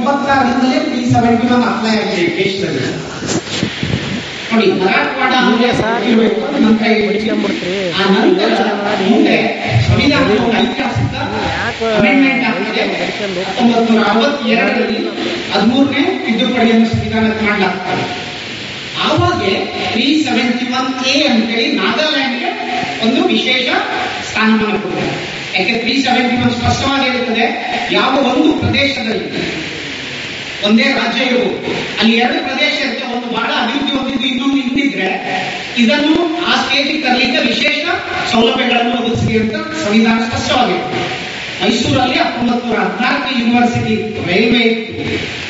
ಎಂಬತ್ತಾರರಿಂದಲೇ three seventy one apply ಆಗಿದೆ ದೇಶದಲ್ಲಿ ನೋಡಿ ಮರಾಠವಾಡ ಹೀಗೆ ಸಾರ್ ನೀವು ಇರ್ಬೇಕು, ನಂತರ ಈ ಬಿಡಿಸ್ಕೊಂಡ್ಬಿಡ್ತೀರಿ ಆ ನಂತರ ಯೋಚನೆ ಮಾಡಿ ಮುಂದೆ ಸಂವಿಧಾನದ ಒಂದು ಐತಿಹಾಸಿಕ ಯಾಕೆ ಅಮೆಂಡ್ಮೆಂಟ್ ಆಗ್ತದೆ ಬಡಿಸ್ಕೊಂಡು ಹತ್ತೊಂಬತ್ತು ನೂರ ಅರವತ್ತೆರಡರಲ್ಲಿ ಹದಿಮೂರನೇ ತಿದ್ದುಪಡಿಯನ್ನು ಸಂವಿಧಾನಕ್ಕೆ ಮಾಡಲಾಗ್ತದೆ ಆವಾಗ ತ್ರೀ ಸೆವೆಂಟಿ ಒನ್ ಎ ಅಂತೇಳಿ ನಾಗಾಲ್ಯಾಂಡ್ಗೆ ಒಂದು ವಿಶೇಷ ಸ್ಥಾನಮಾನ ಕೊಡ್ತಾರೆ ಯಾಕೆ ತ್ರೀ ಸೆವೆಂಟಿ ಒನ್ ಸ್ಪಷ್ಟವಾಗಿ ಇರುತ್ತದೆ ಯಾವ ಒಂದು ಪ್ರದೇಶದಲ್ಲಿ ಒಂದೇ ರಾಜ್ಯ ಇರುವುದು ಅಲ್ಲಿ ಎರಡು ಪ್ರದೇಶ ಇರುತ್ತೆ ಒಂದು ಬಹಳ ಅಭಿವೃದ್ಧಿ ಹೊಂದಿದ್ದು ಇನ್ನೊಂದು ಹಿಂದಿದ್ರೆ ಇದನ್ನು ಆ ಸ್ಟೇಟಿಗೆ ತರಲಿಕ್ಕೆ ವಿಶೇಷ ಸೌಲಭ್ಯಗಳನ್ನು ಒದಗಿಸಿ ಅಂತ ಸಂವಿಧಾನ ಸ್ಪಷ್ಟವಾಗಿರುತ್ತೆ ಮೈಸೂರಲ್ಲಿ ಹತ್ತೊಂಬತ್ತು ನೂರ ಹದಿನಾಲ್ಕು ಯೂನಿವರ್ಸಿಟಿ ಇತ್ತು ರೈಲ್ವೆ ಇತ್ತು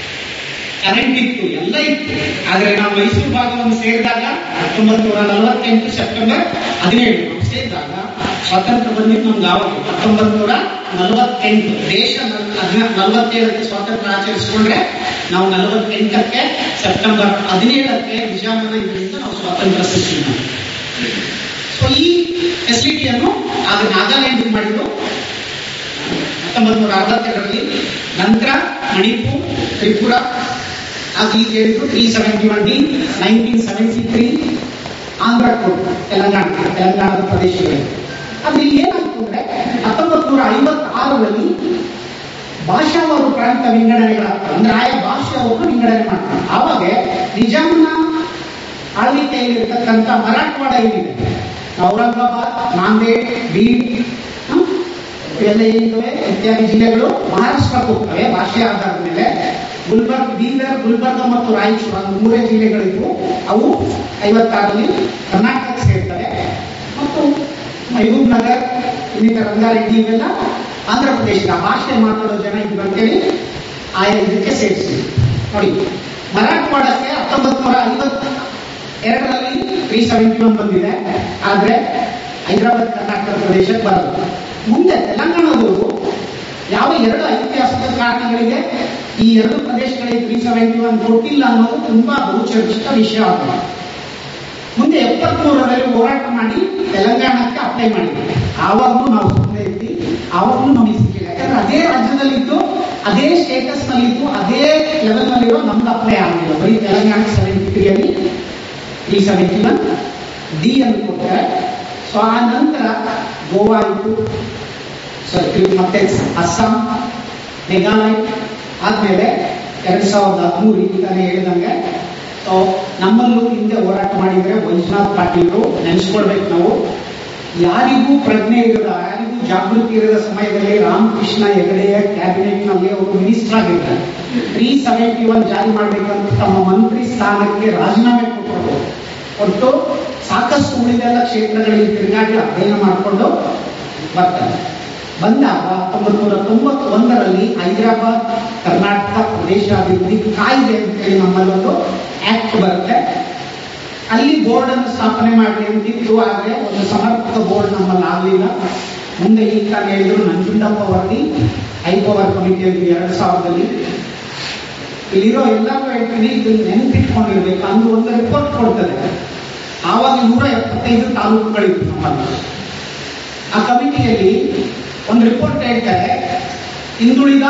ಕರೆಂಟ್ ಇತ್ತು ಎಲ್ಲ ಇತ್ತು ಆದ್ರೆ ನಾವು ಮೈಸೂರು ಭಾಗವನ್ನು ಸೇರಿದಾಗ ಹತ್ತೊಂಬತ್ತು ನೂರ ನಲವತ್ತೆಂಟು ಸೆಪ್ಟೆಂಬರ್ ಹದಿನೇಳು ನಾವು ಸೇರಿದಾಗ ಸ್ವಾತಂತ್ರ್ಯ ಬಂದಿದ್ದು ನಮ್ಗೆ ಆವಾಗ ಹತ್ತೊಂಬತ್ತು ನೂರ ನಲವತ್ತೆಂಟು ದೇಶ ನಲ್- ನಲವತ್ತೇಳಕ್ಕೆ ಸ್ವಾತಂತ್ರ್ಯ ಆಚರಿಸಿಕೊಂಡ್ರೆ ನಾವು ನಲವತ್ತೆಂಟಕ್ಕೆ ಸೆಪ್ಟೆಂಬರ್ ಹದಿನೇಳಕ್ಕೆ ನಿಜಾಮನ ಇದರಿಂದ ನಾವು ಸ್ವಾತಂತ್ರ್ಯ ಸೃಷ್ಟಿ ಮಾಡಿದ್ವಿ ಸೊ ಈ ಫೆಸಿಲಿಟಿಯನ್ನು ಆಗ ನಾಗಾಲ್ಯಾಂಡ್ ಮಾಡಿದ್ರು ಹತ್ತೊಂಬತ್ತು ನೂರ ಅರವತ್ತೆರಡರಲ್ಲಿ ನಂತರ ಮಣಿಪುರ್ ತ್ರಿಪುರ ಅದು ಈಗ ಹೇಳಿದ್ರು three seventy one D nineteen seventy three Andhra ಕೋಡ್ ತೆಲಂಗಾಣ ತೆಲಂಗಾಣದ ಪ್ರದೇಶಗಳು ಆದ್ರೆ ಇಲ್ಲಿ ಏನಾಯ್ತು ಅಂದ್ರೆ ಹತ್ತೊಂಬತ್ತು ನೂರ ಐವತ್ತಾರರಲ್ಲಿ ಭಾಷಾವಾರು ಪ್ರಾಂತ ವಿಂಗಡಣೆಗಳಾಗ್ತವೆ ಅಂದ್ರೆ ಆಯಾ ಭಾಷೆಯವರು ವಿಂಗಡಣೆ ಮಾಡ್ತಾರೆ ಆವಾಗ ನಿಜಾಮನ ಆಳ್ವಿಕೆಯಲ್ಲಿರ್ತಕ್ಕಂಥ ಮರಾಠವಾಡ ಏನಿದೆ ಔರಂಗಾಬಾದ್ ನಾಂದೇಡ್ ಬೀಡ್ ಹ್ಮ್, ಇವೆಲ್ಲ ಏನಿವೆ ಇತ್ಯಾದಿ ಜಿಲ್ಲೆಗಳು ಮಹಾರಾಷ್ಟ್ರಕ್ಕೆ ಹೋಗ್ತವೆ ಭಾಷೆ ಆಧಾರದ ಮೇಲೆ ಗುಲ್ಬರ್ಗ್ ಬೀದರ್ ಗುಲ್ಬರ್ಗ ಮತ್ತು ರಾಯಚೂರು ಅದು ಮೂರೇ ಜಿಲ್ಲೆಗಳಿದ್ವು ಅವು ಐವತ್ತಾರರಲ್ಲಿ ಕರ್ನಾಟಕಕ್ಕೆ ಸೇರ್ತವೆ ಮತ್ತು ಮಹಬೂಬ್ ನಗರ್ ಇನ್ನಿತರ ರಂಗಾರೆಡ್ಡಿ ಇವೆಲ್ಲ ಆಂಧ್ರ ಪ್ರದೇಶದ ಭಾಷೆ ಮಾತಾಡೋ ಜನ ಇದ್ರು ಅಂತೇಳಿ ಆಯಾ ಇದಕ್ಕೆ ಸೇರಿಸಿದ್ರು ನೋಡಿ ಮರಾಠವಾಡಕ್ಕೆ ಹತ್ತೊಂಬತ್ತು ನೂರ ಐವತ್ತು ಎರಡರಲ್ಲಿ ತ್ರೀ ಸೆವೆಂಟಿ ಒನ್ ಬಂದಿದೆ ಆದ್ರೆ ಹೈದರಾಬಾದ್ ಕರ್ನಾಟಕ ಪ್ರದೇಶಕ್ಕೆ ಬರಲ್ಲ ಮುಂದೆ ತೆಲಂಗಾಣದವರು ಯಾವ ಎರಡು ಐತಿಹಾಸಿಕ ಕಾರಣಗಳಿಗೆ ಈ ಎರಡು ಪ್ರದೇಶಗಳಿಗೆ ತ್ರೀ ಸೆವೆಂಟಿ ಒನ್ ಕೊಟ್ಟಿಲ್ಲ ಅನ್ನೋದು ತುಂಬಾ ಬಹುಚರ್ಚಿತ ವಿಷಯ ಆಗಿದೆ ಮುಂದೆ ಎಪ್ಪತ್ಮೂರರಲ್ಲಿ ಹೋರಾಟ ಮಾಡಿ ತೆಲಂಗಾಣಕ್ಕೆ ಅಪ್ಲೈ ಮಾಡಿದ್ವಿ ಆವಾಗಲೂ ನಾವು ಸುಮ್ಮನೆ ಇದ್ವಿ ಆವಾಗಲೂ ನಮಗೆ ಸಿಕ್ಕಿಲ್ಲ ಯಾಕಂದ್ರೆ ಅದೇ ರಾಜ್ಯದಲ್ಲಿದ್ದು ಅದೇ ಸ್ಟೇಟಸ್ ನಲ್ಲಿದ್ದು ಅದೇ ಲೆವೆಲ್ ನಲ್ಲಿರೋ ನಮ್ಗೆ ಅಪ್ಲೈ ಆಗಲಿಲ್ಲ ಬರೀ ತೆಲಂಗಾಣ ಸೆವೆಂಟಿ ತ್ರೀಯಲ್ಲಿ ತ್ರೀ ಸೆವೆಂಟಿ ಒನ್ ಡಿ ಅನ್ನು ಕೊಟ್ಟರೆ ಸೊ ಆ ನಂತರ ಗೋವಾ ಇತ್ತು ಸಾರಿ ಮತ್ತೆ ಅಸ್ಸಾಂ ಮೇಘಾಲಯ ಆದ್ಮೇಲೆ ಎರಡ್ ಸಾವಿರದ ಹದಿಮೂರು ಈಗಾಗಲೇ ಹೇಳಿದಂಗೆ ಸೊ ನಮ್ಮಲ್ಲೂ ಹಿಂದೆ ಹೋರಾಟ ಮಾಡಿದ್ರೆ ವೈಶ್ವನಾಥ್ ಪಾಟೀಲ್ರು ನೆನೆಸ್ಕೊಳ್ಬೇಕು ನಾವು ಯಾರಿಗೂ ಪ್ರಜ್ಞೆ ಇರದ ಯಾರಿಗೂ ಜಾಗೃತಿ ಇರದ ಸಮಯದಲ್ಲಿ ರಾಮಕೃಷ್ಣ ಹೆಗಡೆಯ ಕ್ಯಾಬಿನೆಟ್ ನಲ್ಲಿ ಅವರು ಮಿನಿಸ್ಟರ್ ಆಗಿರ್ತಾರೆ ತ್ರೀ ಸೆವೆಂಟಿ ಒನ್ ಜಾರಿ ಮಾಡಬೇಕಂತ ತಮ್ಮ ಮಂತ್ರಿ ಸ್ಥಾನಕ್ಕೆ ರಾಜೀನಾಮೆ ಕೊಟ್ಟರು ಕೊಟ್ಟು ಸಾಕಷ್ಟು ಉಳಿದೆಲ್ಲ ಕ್ಷೇತ್ರಗಳಲ್ಲಿ ತಿರುಗಾಡಿ ಅಧ್ಯಯನ ಮಾಡಿಕೊಂಡು ಬರ್ತಾರೆ ಬಂದಾಗ ಹತ್ತೊಂಬತ್ತು ನೂರ ತೊಂಬತ್ತೊಂದರಲ್ಲಿ ಹೈದರಾಬಾದ್ ಕರ್ನಾಟಕ ಪ್ರದೇಶಾಭಿವೃದ್ಧಿ ಕಾಯ್ದೆ ಅಂತೇಳಿ ನಮ್ಮಲ್ಲಿ ಒಂದು ಆಕ್ಟ್ ಬರುತ್ತೆ ಅಲ್ಲಿ ಬೋರ್ಡ್ ಅನ್ನು ಸ್ಥಾಪನೆ ಮಾಡಿ ಅಂತಿತ್ತು ಆದ್ರೆ ಒಂದು ಸಮರ್ಪಕ ಬೋರ್ಡ್ ನಮ್ಮಲ್ಲಿ ಆಗಲಿಲ್ಲ ಮುಂದೆ ಈ ಕಾಲ ಹೇಳಿದ್ರು ನಂಜುಂಡಪ್ಪ ವರದಿ ಹೈಪವರ್ ಕಮಿಟಿಯಲ್ಲಿ ಎರಡ್ ಸಾವಿರದಲ್ಲಿ ಇಲ್ಲಿರೋ ಎಲ್ಲರೂ ಹೇಳ್ತೀನಿ ಇದು ನೆನಪಿಟ್ಕೊಂಡಿರ್ಬೇಕು ಅಂದು ಒಂದು ರಿಪೋರ್ಟ್ ಕೊಡ್ತದೆ ಆವಾಗ ನೂರ ಎಪ್ಪತ್ತೈದು ತಾಲೂಕುಗಳಿತ್ತು ನಮ್ಮಲ್ಲಿ ಆ ಕಮಿಟಿಯಲ್ಲಿ ಒಂದು ರಿಪೋರ್ಟ್ ಹೇಳ್ತಾರೆ ಹಿಂದುಳಿದ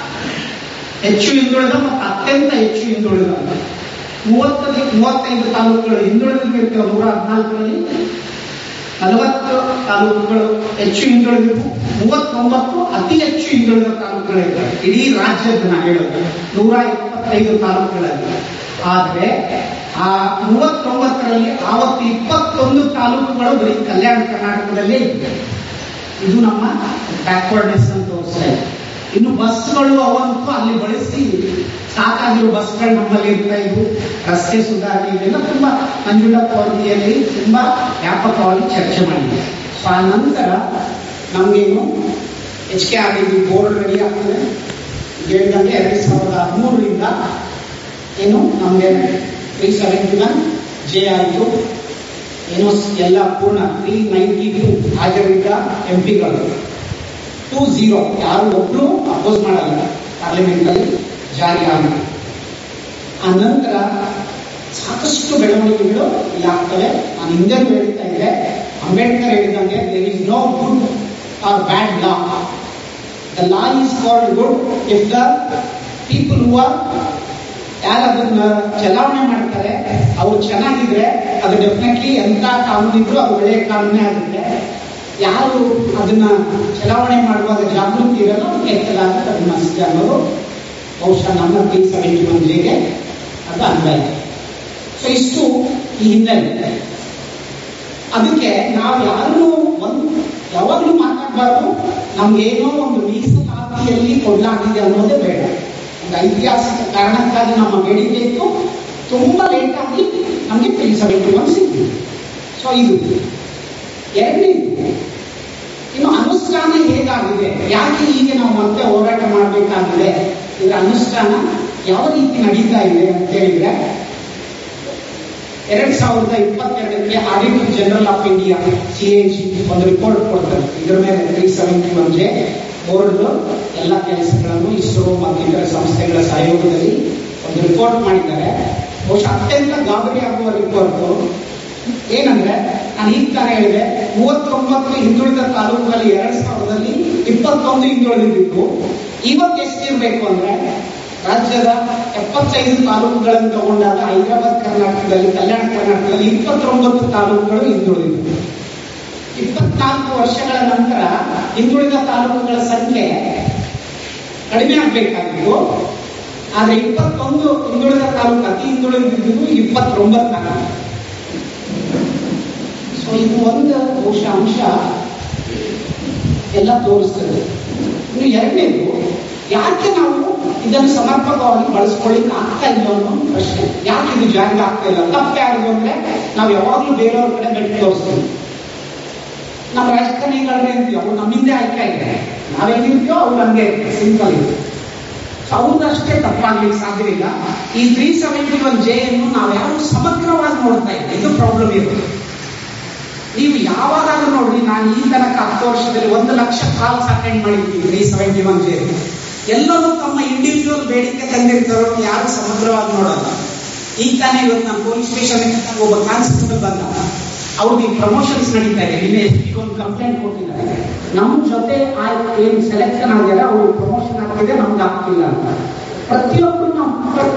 ಹೆಚ್ಚು ಹಿಂದುಳಿದ ಮತ್ತು ಅತ್ಯಂತ ಹೆಚ್ಚು ಹಿಂದುಳಿದ ಮೂವತ್ತದಿ ಮೂವತ್ತೈದು ತಾಲೂಕುಗಳು ಹಿಂದುಳಿದ ಇರ್ತವೆ ನೂರ ಹದಿನಾಲ್ಕರಲ್ಲಿ ನಲವತ್ತು ತಾಲೂಕುಗಳು ಹೆಚ್ಚು ಹಿಂದುಳಿದಿದ್ದು ಮೂವತ್ತೊಂಬತ್ತು ಅತಿ ಹೆಚ್ಚು ಹಿಂದುಳಿದ ತಾಲೂಕುಗಳಿರ್ತವೆ ಇಡೀ ರಾಜ್ಯದ ನಾ ಹೇಳೋದು ನೂರ ಎಪ್ಪತ್ತೈದು ತಾಲೂಕುಗಳಲ್ಲಿ ಆದ್ರೆ ಆ ಮೂವತ್ತೊಂಬತ್ತರಲ್ಲಿ ಆವತ್ತು ಇಪ್ಪತ್ತೊಂದು ತಾಲೂಕುಗಳು ಬರೀ ಕಲ್ಯಾಣ ಕರ್ನಾಟಕದಲ್ಲೇ ಇವೆ ಇದು ನಮ್ಮ ಬ್ಯಾಕ್ವರ್ಡ್ನೆಸ್ ಅಂತ ತೋರಿಸ್ತಾ ಇದೆ ಇನ್ನು ಬಸ್ಗಳು ಅವಂತೂ ಅಲ್ಲಿ ಬಳಸಿ ಸಾಕಾಗಿರೋ ಬಸ್ಗಳು ನಮ್ಮಲ್ಲಿ ಇರ್ತಾ ಇದ್ವು ರಸ್ತೆ ಸುಧಾರಣೆ ಇದೆಲ್ಲ ತುಂಬಾ ಮಂಜುಳಪ್ಪ ವರದಿಯಲ್ಲಿ ತುಂಬಾ ವ್ಯಾಪಕವಾಗಿ ಚರ್ಚೆ ಮಾಡಿದೆ ಸೊ ಆ ನಂತರ ನಮಗೇನು ಹೆಚ್ಚಿಗೆ ಆಗಿದ್ದು ಬೋರ್ಡ್ ರೆಡಿ ಆಗ್ತದೆ ಹೇಳಿದಂಗೆ ಎರಡ್ ಸಾವಿರದ ಹದಿಮೂರರಿಂದ ಏನು ನಮಗೆ ತ್ರೀ ಸೆವೆಂಟಿ ಒನ್ ಜೆ ಆಯಿತು ಏನೋ ಎಲ್ಲ ಪೂರ್ಣ ತ್ರೀ ನೈಂಟಿ ಟು ಹಾಜರಿದ್ದ ಎಂ ಪಿಗಳು ಟೂ ಝೀರೋ ಯಾರು ಒಬ್ರು ಅಪೋಸ್ ಮಾಡಲ್ಲ ಪಾರ್ಲಿಮೆಂಟ್ ಅಲ್ಲಿ ಜಾರಿ ಆಗಿದೆ ಆ ನಂತರ ಸಾಕಷ್ಟು ಬೆಳವಣಿಗೆಗಳು ಇಲ್ಲಿ ಆಗ್ತವೆ ನಾನು ಹಿಂದೆನೂ ಹೇಳ್ತಾ ಇದ್ದೆ ಅಂಬೇಡ್ಕರ್ ಹೇಳಿದಂಗೆ there is no good or bad law the law is called good if the people who are ಯಾರು ಅದನ್ನ ಚಲಾವಣೆ ಮಾಡ್ತಾರೆ ಅವ್ರು ಚೆನ್ನಾಗಿದ್ರೆ ಅದು ಡೆಫಿನೆಟ್ಲಿ ಎಂತ ಕಾನೂನು ಇದ್ರು ಅದು ಒಳ್ಳೆಯ ಕಾನೂನೇ ಆಗುತ್ತೆ ಯಾರು ಅದನ್ನ ಚಲಾವಣೆ ಮಾಡುವಾಗ ಜಾಗೃತಿ ಇರಲ್ಲ ಕೆಟ್ಟದಾಗ ಅದನ್ನ ಅಷ್ಟೇ ಅನ್ನೋದು ಬಹುಶಃ ನಮ್ಮ ತ್ರೀ ಸೆವೆಂಟಿ ಒನ್ ಜೆಗೆ ಅದು ಅನ್ವಯ ಸೊ ಇಷ್ಟು ಈ ಹಿನ್ನೆಲೆ ಅದಕ್ಕೆ ನಾವು ಯಾರು ಒಂದು ಯಾವಾಗಲೂ ಮಾತಾಡಬಾರ್ದು ನಮ್ಗೇನೋ ಒಂದು ಮೀಸಲಾತಿಯಲ್ಲಿ ಕೊಡಲಾಗಿದೆ ಅನ್ನೋದೇ ಬೇಡ ಒಂದು ಐತಿಹಾಸಿಕ ಕಾರಣಕ್ಕಾಗಿ ನಮ್ಮ ಬೇಡಿಕೆ ಇತ್ತು ತುಂಬಾ ಲೇಟ್ ಆಗಿ ನಮಗೆ ತ್ರೀ ಸೆವೆಂಟಿ ಒನ್ ಸಿಕ್ಕಿದೆ ಸೊ ಇದು ಎರಡನೇದು ಇನ್ನು ಅನುಷ್ಠಾನ ಹೇಗಾಗಿದೆ ಯಾಕೆ ಹೀಗೆ ನಾವು ಮತ್ತೆ ಹೋರಾಟ ಮಾಡಬೇಕಾಗಿದೆ ಇದರ ಅನುಷ್ಠಾನ ಯಾವ ರೀತಿ ನಡೀತಾ ಇದೆ ಅಂತ ಹೇಳಿದ್ರೆ ಎರಡ್ ಸಾವಿರದ ಇಪ್ಪತ್ತೆರಡಕ್ಕೆ auditor general of India CAG ಒಂದು ರಿಪೋರ್ಟ್ ಕೊಡ್ತಾರೆ ಇದರ ಮೇಲೆ three seventy one J board ಎಲ್ಲ ಕೆಲಸಗಳನ್ನು ಇಸ್ರೋ ಮತ್ತು ಇತರ ಸಂಸ್ಥೆಗಳ ಸಹಯೋಗದಲ್ಲಿ ಒಂದು ರಿಪೋರ್ಟ್ ಮಾಡಿದ್ದಾರೆ ಬಹುಶಃ ಅತ್ಯಂತ ಗಾಬರಿ ಆಗುವ ರಿಪೋರ್ಟ್ ಏನಂದ್ರೆ ನಾನು ಈಗ ತಾನೇ ಹೇಳಿದೆ ಮೂವತ್ತೊಂಬತ್ತು ಹಿಂದುಳಿದ ತಾಲೂಕುಗಳಲ್ಲಿ ಎರಡ್ ಸಾವಿರದಲ್ಲಿ ಇಪ್ಪತ್ತೊಂದು ಹಿಂದುಳಿದಿದ್ದು ಇವತ್ತು ಎಷ್ಟಿರ್ಬೇಕು ಅಂದ್ರೆ ರಾಜ್ಯದ ಎಪ್ಪತ್ತೈದು ತಾಲೂಕುಗಳನ್ನು ತಗೊಂಡಾಗ ಹೈದರಾಬಾದ್ ಕರ್ನಾಟಕದಲ್ಲಿ ಕಲ್ಯಾಣ ಕರ್ನಾಟಕದಲ್ಲಿ ಇಪ್ಪತ್ತೊಂಬತ್ತು ತಾಲೂಕುಗಳು ಹಿಂದುಳಿದಿವೆ ಇಪ್ಪತ್ನಾಲ್ಕು ವರ್ಷಗಳ ನಂತರ ಹಿಂದುಳಿದ ತಾಲೂಕುಗಳ ಸಂಖ್ಯೆ ಕಡಿಮೆ ಆಗಬೇಕಾಗಿತ್ತು ಆದ್ರೆ ಇಪ್ಪತ್ತೊಂದು ಹಿಂದುಳಿದ ತಾಲೂಕು ಅತಿ ಹಿಂದುಳಿದಿದ್ದು ಇಪ್ಪತ್ತೊಂಬತ್ತಾಗ ಸೊ ಇದು ಒಂದು ಬಹುಶಃ ಅಂಶ ಎಲ್ಲ ತೋರಿಸ್ತದೆ ಇನ್ನು ಎರಡನೇದು ಯಾಕೆ ನಾವು ಇದನ್ನು ಸಮರ್ಪಕವಾಗಿ ಬಳಸ್ಕೊಳ್ಳಿಕ್ಕೆ ಆಗ್ತಾ ಇಲ್ಲ ಅನ್ನೋ ಒಂದು ಪ್ರಶ್ನೆ ಯಾಕೆ ಇದು ಜಾರಿಗೆ ಆಗ್ತಾ ಇಲ್ಲ ತಪ್ಪು ಯಾರು ಅಂದ್ರೆ ನಾವು ಯಾವಾಗಲೂ ಬೇರೆಯವ್ರ ಕಡೆ ಬೆಟ್ಟು ತೋರಿಸ್ತೀವಿ ನಮ್ಮ ರಾಜಕಾರಣಿಗಳೇ ಅಂತೀವಿ ಅವ್ರು ನಮ್ಮಿಂದೇ ಆಯ್ಕೆ ಆಗಿದೆ ನಾವೇನಿರ್ತೀವೋ ಅವ್ರು ನಮ್ಗೆ ಸಿಂಪಲ್ ಇದೆ ಸೊ ಅವ್ರದಷ್ಟೇ ತಪ್ಪಾಗ್ಲಿಕ್ಕೆ ಸಾಧ್ಯವಿಲ್ಲ ಈ ತ್ರೀ ಸೆವೆಂಟಿ ಒನ್ ಜೆ ಅನ್ನು ನಾವು ಯಾರು ಸಮಗ್ರವಾಗಿ ನೋಡ್ತಾ ಇಲ್ಲ ಇದು ಪ್ರಾಬ್ಲಮ್ ಇದೆ ನೀವು ಯಾವಾಗಾದ್ರೂ ನೋಡ್ರಿ ನಾನು ಈ ತನಕ ಹತ್ತು ವರ್ಷದಲ್ಲಿ ಒಂದು ಲಕ್ಷ ಕಾಲ್ಸ್ ಅಟೆಂಡ್ ಮಾಡಿದ್ದೀನಿ ತ್ರೀ ಸೆವೆಂಟಿ ಒನ್ ಜೆ ಎಲ್ಲರೂ ತಮ್ಮ ಇಂಡಿವಿಜುವಲ್ ಬೇಡಿಕೆ ತಂದಿರ್ತಾರೋ ಯಾರು ಸಮಗ್ರವಾಗಿ ನೋಡಲ್ಲ ಈಗ ತಾನೇ ಇವತ್ತು ನಾನು ಪೊಲೀಸ್ ಸ್ಟೇಷನ್ ಒಬ್ಬ ಕಾನ್ಸ್ಟೇಬಲ್ ಬಂದ ಅವ್ರಿಗೆ ಪ್ರಮೋಷನ್ಸ್ ನಡೀತಾ ಇದೆ ನಿನ್ನೆ ಎಸ್ ಒಂದು ಕಂಪ್ಲೇಂಟ್ ಕೊಟ್ಟಿದ್ದಾರೆ ನಮ್ಮ ಜೊತೆ ಆ ಏನು ಸೆಲೆಕ್ಷನ್ ಆಗ್ಯಾರ ಅವ್ರಿಗೆ ಪ್ರಮೋಷನ್ ಆಗ್ತಿದೆ ನಮ್ಗೆ ಆಗ್ತಿಲ್ಲ ಅಂತ ಪ್ರತಿಯೊಬ್ಬರು ನಾವು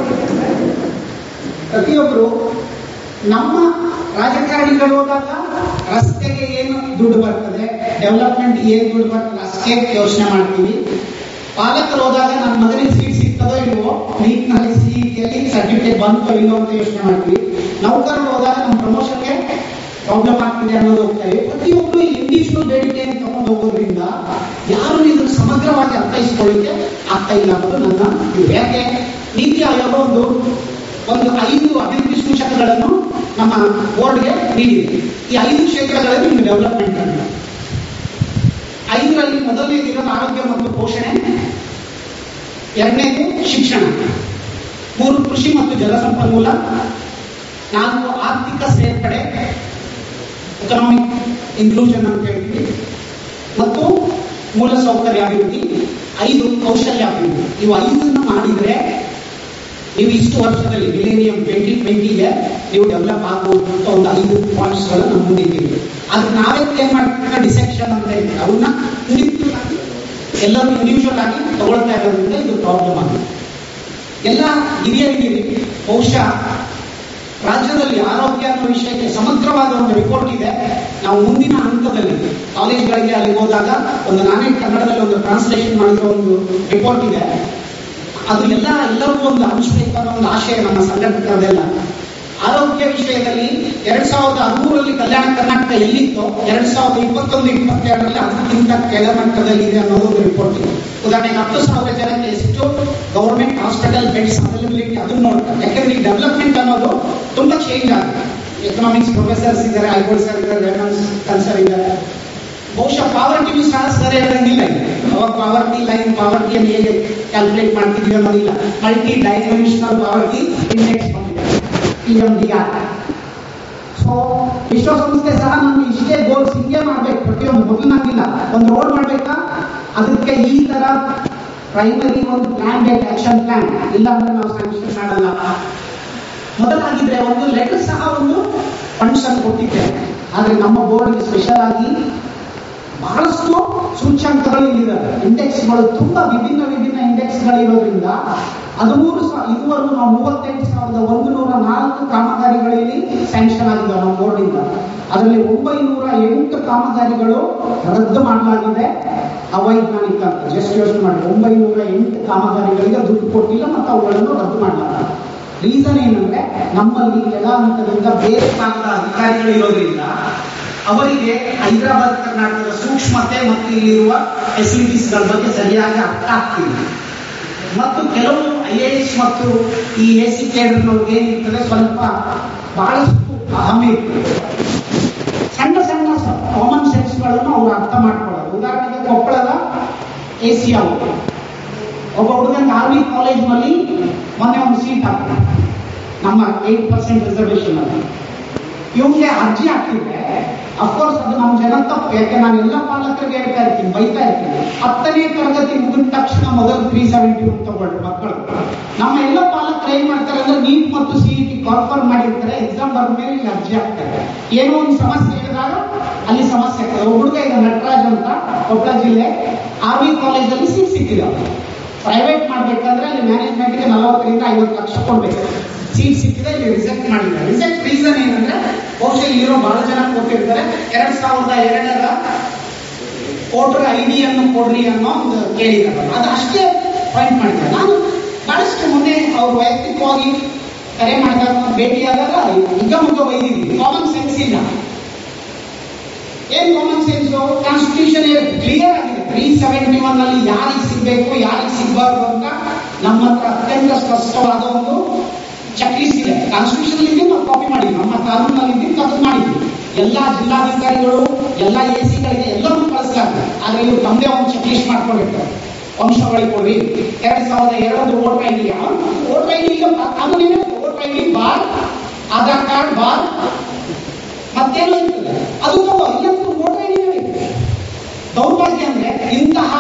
ಪ್ರತಿಯೊಬ್ಬರು ನಮ್ಮ ರಾಜಕಾರಣಿಗಳು ಹೋದಾಗ ರಸ್ತೆಗೆ ಏನು ದುಡ್ಡು ಬರ್ತದೆ ಡೆವಲಪ್ಮೆಂಟ್ ಏನು ದುಡ್ಡು ಬರ್ತದೆ ಅಷ್ಟೇ ಯೋಚನೆ ಮಾಡ್ತೀವಿ ಪಾಲಕರು ಹೋದಾಗ ನನ್ನ ಮಗನಿಗೆ ಸೀಟ್ ಸಿಗ್ತದೋ ಇಲ್ವೋ ನೀಟ್ನಲ್ಲಿ ಸಿಇಟಿಯಲ್ಲಿ ಸರ್ಟಿಫಿಕೇಟ್ ಬಂತೋ ಇಲ್ಲೋ ಅಂತ ಯೋಚನೆ ಮಾಡ್ತೀವಿ ನೌಕರರು ಹೋದಾಗ ನಮ್ಮ ಪ್ರಮೋಷನ್ಗೆ ಪ್ರಾಬ್ಲಮ್ ಆಗ್ತಿದೆ ಅನ್ನೋದು ಹೋಗ್ತಾರೆ ಪ್ರತಿಯೊಬ್ಬರು ಇಂಡಿವಿಜುವಲ್ ಬೇಡಿಕೆಯನ್ನು ತಗೊಂಡು ಹೋಗೋದ್ರಿಂದ ಯಾರು ಇದನ್ನು ಸಮಗ್ರವಾಗಿ ಅರ್ಥೈಸಿಕೊಳ್ಳಿಕ್ಕೆ ಆಗ್ತಾ ಇಲ್ಲ ಅನ್ನೋದು ನನ್ನ ಇದು. ಯಾಕೆ ನೀತಿ ಆಯೋಗ ಒಂದು ಒಂದು ಐದು ಅಭಿವೃದ್ಧಿ ಸೂಚಕಗಳನ್ನು ನಮ್ಮ ಬೋರ್ಡ್ಗೆ ನೀಡಿದೆ ಈ ಐದು ಕ್ಷೇತ್ರಗಳಲ್ಲಿ ನಿಮ್ಗೆ ಡೆವಲಪ್ಮೆಂಟ್ ಅಂತ ಐದರಲ್ಲಿ ಮೊದಲನೇದಿರೋದು ಆರೋಗ್ಯ ಮತ್ತು ಪೋಷಣೆ ಎರಡನೇದು ಶಿಕ್ಷಣ ಮೂರು ಕೃಷಿ ಮತ್ತು ಜಲಸಂಪನ್ಮೂಲ ನಾಲ್ಕು ಆರ್ಥಿಕ ಸೇರ್ಪಡೆ ಎಕನಾಮಿಕ್ ಇನ್ಕ್ಲೂಷನ್ ಅಂತ ಹೇಳ್ತೀವಿ ಮತ್ತು ಮೂಲಸೌಕರ್ಯ ಅಭಿವೃದ್ಧಿ ಐದು ಕೌಶಲ್ಯ ಅಭಿವೃದ್ಧಿ ಇವು ಐದನ್ನು ಮಾಡಿದ್ರೆ ನೀವು ಇಷ್ಟು ವರ್ಷದಲ್ಲಿ ಮಿಲೇನಿಯಂ ಟ್ವೆಂಟಿ ಟ್ವೆಂಟಿಗೆ ನೀವು ಡೆವಲಪ್ ಆಗುವಂತ ಒಂದು ಐದು ಪಾಯಿಂಟ್ಸ್ ಗಳು ನಮ್ಮ ಮುಂದೆ ಇದ್ದೀವಿ ಆದ್ರೆ ನಾವೇ ಏನ್ ಮಾಡ್ತೀವಿ ಡಿಸೆಕ್ಷನ್ ಅಂತ ಹೇಳ್ತೀವಿ ಅವನ್ನ individual ಆಗಿ ಎಲ್ಲರೂ ಇಂಡಿವಿಜುವಲ್ ಆಗಿ ತಗೊಳ್ತಾ ಇರೋದ್ರಿಂದ ಇದು ಪ್ರಾಬ್ಲಮ್ ಆಗಿದೆ ಎಲ್ಲ ಹಿರಿಯರಿಗಿರಿ ಬಹುಶಃ ರಾಜ್ಯದಲ್ಲಿ ಆರೋಗ್ಯ ಅನ್ನೋ ವಿಷಯಕ್ಕೆ ಸಮಗ್ರವಾದ ಒಂದು ರಿಪೋರ್ಟ್ ಇದೆ ನಾವು ಮುಂದಿನ ಹಂತದಲ್ಲಿ ಕಾಲೇಜ್ಗಳಿಗೆ ಅಲ್ಲಿ ಹೋದಾಗ ಒಂದು ನಾನೇ ಕನ್ನಡದಲ್ಲಿ ಒಂದು ಟ್ರಾನ್ಸ್ಲೇಷನ್ ಮಾಡಿರೋ ಒಂದು ರಿಪೋರ್ಟ್ ಇದೆ ಅದು ಎಲ್ಲ ಎಲ್ಲರಿಗೂ ಒಂದು ಹಂಚಬೇಕು ಅನ್ನೋ ಒಂದು ಆಶಯ ನಮ್ಮ ಸಂಘಟಕರದೆಲ್ಲ ಆರೋಗ್ಯ ವಿಷಯದಲ್ಲಿ ಎರಡ್ ಸಾವಿರದ ಹದಿಮೂರರಲ್ಲಿ ಕಲ್ಯಾಣ ಕರ್ನಾಟಕ ಎಲ್ಲಿತ್ತೋ ಎರಡ್ ಸಾವಿರದ ಇಪ್ಪತ್ತೊಂದು ಇಪ್ಪತ್ತೆರಡರಲ್ಲಿ ಅದಕ್ಕಿಂತ ಕೆಳಮಟ್ಟದಲ್ಲಿ ಇದೆ ಅನ್ನೋದು ಒಂದು ರಿಪೋರ್ಟ್ ಇದೆ ಉದಾಹರಣೆಗೆ ಹತ್ತು ಸಾವಿರ ಜನಕ್ಕೆ ಎಷ್ಟು ಗವರ್ಮೆಂಟ್ ಹಾಸ್ಪಿಟಲ್ ಬೆಡ್ಸ್ ಅವೈಲಬಿಲಿಟಿ ಅದನ್ನು ನೋಡ್ತಾರೆ ಯಾಕಂದ್ರೆ ಈ ಡೆವಲಪ್ಮೆಂಟ್ ಅನ್ನೋದು ತುಂಬಾ ಚೇಂಜ್ ಆಗಿದೆ ಎಕನಾಮಿಕ್ಸ್ ಪ್ರೊಫೆಸರ್ಸ್ ಇದ್ದಾರೆ ಐಗೋಡ್ ಸರ್ ಇದ್ದಾರೆ ರೆನಾಲ್ಡ್ಸ್ ಕನ್ಸರ್ ಇದ್ದಾರೆ ಬಹುಶಃ ಪಾವರ್ಟಿ ಸಹ ಸರಿ ಇರಂಗಿಲ್ಲ ಇಲ್ಲಿ. ಅವಾಗ ಪಾವರ್ಟಿ ಲೈನ್ ಪಾವರ್ಟಿಯನ್ನು ಹೇಗೆ ಕ್ಯಾಲ್ಕುಲೇಟ್ ಮಾಡ್ತಿದ್ವಿ ಅನ್ನೋದಿಲ್ಲ ಮಲ್ಟಿ ಡೈಮೆನ್ಷನಲ್ ಪಾವರ್ಟಿ ಇಂಡೆಕ್ಸ್ ಬಂದಿದೆ P M D R so ವಿಶ್ವಸಂಸ್ಥೆ ಸಹ ನಮ್ಗೆ ಇಷ್ಟೇ ಗೋಲ್ಸ್ ಹಿಂಗೆ ಮಾಡ್ಬೇಕು ಪ್ರತಿಯೊಂದು ಮೊದಲಿನಾಗಿಲ್ಲ ಒಂದು ರೋಡ್ ಮಾಡ್ಬೇಕಾ ಅದಕ್ಕೆ ಈ ತರ ಪ್ರೈಮರಿ ಒಂದು ಪ್ಲಾನ್ ಬೇಕು ಆಕ್ಷನ್ ಪ್ಲಾನ್ ಇಲ್ಲ ಅಂದ್ರೆ ನಾವು ಸ್ಯಾಂಕ್ಷನ್ ಮಾಡಲ್ಲ ಮೊದಲಾಗಿದ್ರೆ ಒಂದು ಲೆಟರ್ ಸಹ ಒಂದು ಫಂಡ್ಸ್ ಅನ್ನು ಕೊಟ್ಟಿದ್ದೇವೆ ಆದ್ರೆ ನಮ್ಮ ಬೋರ್ಡ್ಗೆ ಸ್ಪೆಷಲ್ ಆಗಿ ಬಹಳಷ್ಟು ಸೂಚ್ಯಂಕಗಳು ಇಲ್ಲಿದ್ದಾವೆ ಇಂಡೆಕ್ಸ್ಗಳು ತುಂಬಾ ವಿಭಿನ್ನ ವಿಭಿನ್ನ ಇಂಡೆಕ್ಸ್ಗಳು ಇರೋದ್ರಿಂದ ಹದಿಮೂರು ಸಾ ಇದುವರೆಗೂ ನಾವು ಮೂವತ್ತೆಂಟು ಸಾವಿರದ ಒಂದು ನೂರ ನಾಲ್ಕು ಕಾಮಗಾರಿಗಳಲ್ಲಿ ಸ್ಯಾಂಕ್ಷನ್ ಆಗಿದ್ದಾವೆ ನಮ್ಮ ಬೋರ್ಡಿಂದ ಅದರಲ್ಲಿ ಒಂಬೈನೂರ ಎಂಟು ಕಾಮಗಾರಿಗಳು ರದ್ದು ಮಾಡಲಾಗಿದೆ ಅವೈಜ್ಞಾನಿಕ ಅಂತ ಜಸ್ಟ್ ಯೋಚನೆ ಮಾಡಿ ಒಂಬೈನೂರ ಎಂಟು ಕಾಮಗಾರಿಗಳಿಗೆ ದುಡ್ಡು ಕೊಟ್ಟಿಲ್ಲ ಮತ್ತು ಅವುಗಳನ್ನು ರದ್ದು ಮಾಡಲಾಗಿದೆ ರೀಸನ್ ಏನಂದ್ರೆ ನಮ್ಮಲ್ಲಿ ಕೆಳ ಹಂತದಿಂದ ಬೇರೆ ಭಾಗದ ಅಧಿಕಾರಿಗಳು ಇರೋದ್ರಿಂದ ಅವರಿಗೆ ಹೈದರಾಬಾದ್ ಕರ್ನಾಟಕದ ಸೂಕ್ಷ್ಮತೆ ಮತ್ತು ಇಲ್ಲಿರುವ ಫೆಸಿಲಿಟೀಸ್ಗಳ ಬಗ್ಗೆ ಸರಿಯಾಗಿ ಅರ್ಥ ಆಗ್ತಿಲ್ಲ ಮತ್ತು ಕೆಲವು ಐ ಎ ಎಸ್ ಮತ್ತು ಈ ಎ ಸಿ ಕೇಂದ್ರದವ್ರಿಗೆ ಏನಿರ್ತದೆ ಸ್ವಲ್ಪ ಬಹಳಷ್ಟು ಅಹಮೆ ಇರ್ತದೆ ಸಣ್ಣ ಸಣ್ಣ ಕಾಮನ್ ಸೆನ್ಸ್ಗಳನ್ನು ಅವ್ರು ಅರ್ಥ ಮಾಡ್ಕೊಳ್ಳೋದು ಉದಾಹರಣೆಗೆ ಕೊಪ್ಪಳದ ಎ ಸಿ ಅವರು ಒಬ್ಬ ಹುಡುಗನಿಗೆ ಆರ್ಮಿ ಕಾಲೇಜ್ನಲ್ಲಿ ಮೊನ್ನೆ ಒಂದು ಸೀಟ್ ಹಾಕ್ತಾರೆ ನಮ್ಮ ಏಟ್ ಪರ್ಸೆಂಟ್ ರಿಸರ್ವೇಶನ್ ಅಲ್ಲಿ ಇವ್ನಿಗೆ ಅರ್ಜಿ ಹಾಕಿದ್ರೆ ಅಫ್ಕೋರ್ಸ್ ಅದು ನಮ್ಮ ಜನ ತಪ್ಪು ಯಾಕೆ ನಾನು ಎಲ್ಲ ಪಾಲಕರಿಗೆ ಹೇಳ್ತಾ ಇರ್ತೀನಿ ಬೈತಾ ಇರ್ತೀನಿ ಹತ್ತನೇ ತರಗತಿ ಮುಗಿದ ತಕ್ಷಣ ಮೊದಲು ತ್ರೀ ಸೆವೆಂಟಿ ಒನ್ ತಗೊಳ್ಳಿ ಮಕ್ಕಳು ನಮ್ಮ ಎಲ್ಲ ಪಾಲಕರು ಏನ್ ಮಾಡ್ತಾರೆ ಅಂದ್ರೆ ನೀಟ್ ಮತ್ತು ಸಿಇಟಿ ಕಾನ್ಫರ್ಮ್ ಮಾಡಿರ್ತಾರೆ ಎಕ್ಸಾಮ್ ಬರೆದ ಮೇಲೆ ಇಲ್ಲಿ ಅರ್ಜಿ ಹಾಕ್ತಾರೆ ಏನೋ ಒಂದು ಸಮಸ್ಯೆ ಹೇಳಿದಾಗ ಅಲ್ಲಿ ಸಮಸ್ಯೆ ಆಗ್ತದೆ ಒಬ್ಬ ಹುಡುಗ ಈಗ ನಟರಾಜ್ ಅಂತ ಕೊಪ್ಪಳ ಜಿಲ್ಲೆ ಆರ್ಮಿ ಕಾಲೇಜಲ್ಲಿ ಸೀಟ್ ಸಿಕ್ಕಿದೆ ಅವ್ನಿಗೆ. ಪ್ರೈವೇಟ್ ಮಾಡ್ಬೇಕಂದ್ರೆ ಅಲ್ಲಿ ಮ್ಯಾನೇಜ್ಮೆಂಟ್ಗೆ ನಲವತ್ತರಿಂದ ಐವತ್ತು ಲಕ್ಷ ಕೊಡ್ಬೇಕು ಸೀಟ್ ಸಿಕ್ಕಿದೆ ಇಲ್ಲಿ ರಿಜೆಕ್ಟ್ ಮಾಡಿದ್ದಾರೆ ರಿಜೆಕ್ಟ್ ರೀಸನ್ ಏನಂದ್ರೆ ಬಹುಶಃ ಇಲ್ಲಿರೋ ಬಹಳ ಜನ ಕೊಟ್ಟಿರ್ತಾರೆ ಎರಡ್ ಸಾವಿರದ ಎರಡರ ವೋಟರ್ ಐ ಡಿ ಅನ್ನು ಕೊಡ್ರಿ ಅನ್ನೋ ಒಂದು ಕೇಳಿದ್ದಾರೆ ಅದು ಅಷ್ಟೇ ಪಾಯಿಂಟ್ ಮಾಡಿದ್ದಾರೆ ನಾನು ಬಹಳಷ್ಟು ಮೊನ್ನೆ ಅವ್ರು ವೈಯಕ್ತಿಕವಾಗಿ ಕರೆ ಮಾಡಿದಾಗ ಭೇಟಿಯಾದಾಗ ಈಗ ಮುಖ ಬೈದಿದ್ವಿ ಕಾಮನ್ ಸೆನ್ಸ್ ಇಲ್ಲ ಏನ್ ಕಾಮನ್ ಸೆನ್ಸ್ ಕಾನ್ಸ್ಟಿಟ್ಯೂಷನ್ ಕ್ಲಿಯರ್ ಆಗಿದೆ ತ್ರೀ ಸೆವೆಂಟಿ ಒನ್ ಅಲ್ಲಿ ಯಾರಿಗೆ ಸಿಗ್ಬೇಕು ಯಾರಿಗೆ ಸಿಗಬಾರ್ದು ಅಂತ ನಮ್ಮ ಹತ್ರ ಅತ್ಯಂತ ಸ್ಪಷ್ಟವಾದ ಒಂದು ಚೆಕ್ ಲಿಸ್ಟ್ ಇದೆ ಕಾನ್ಸ್ಟಿಟ್ಯೂಷನ್ ಇದ್ದು ನಾವು ಕಾಪಿ ಮಾಡಿದ್ವಿ ನಮ್ಮ ಕಾನೂನಲ್ಲಿ ಇದ್ದು ಅದು ಮಾಡಿದ್ವಿ ಎಲ್ಲಾ ಜಿಲ್ಲಾಧಿಕಾರಿಗಳು ಎಲ್ಲಾ ಎ ಸಿಗಳಿಗೆ ಎಲ್ಲರೂ ಕಳಿಸ್ಲಾಗ್ತದೆ ಆದ್ರೆ ಇವ್ರು ತಮ್ಮದೇ ಒಂದು ಚೆಕ್ ಲಿಸ್ಟ್ ಮಾಡ್ಕೊಂಡಿರ್ತಾರೆ ವಂಶಾವಳಿ ಕೊಡ್ರಿ ಎರಡ್ ಸಾವಿರದ ಎರಡು voter I D voter I D ಕಾನೂನು ಏನಿದೆ ವೋಟರ್ ಐ ಡಿ ಬಾರ್ ಆಧಾರ್ ಕಾರ್ಡ್ ಬಾರ್ ಮತ್ತೇನೋ ಇರ್ತದೆ ಅದು ತಗೋ ಇಲ್ಲಂತೂ ವೋಟರ್ ಐ ಡಿ ದೌರ್ಭಾಗ್ಯ ಅಂದ್ರೆ ಇಂತಹ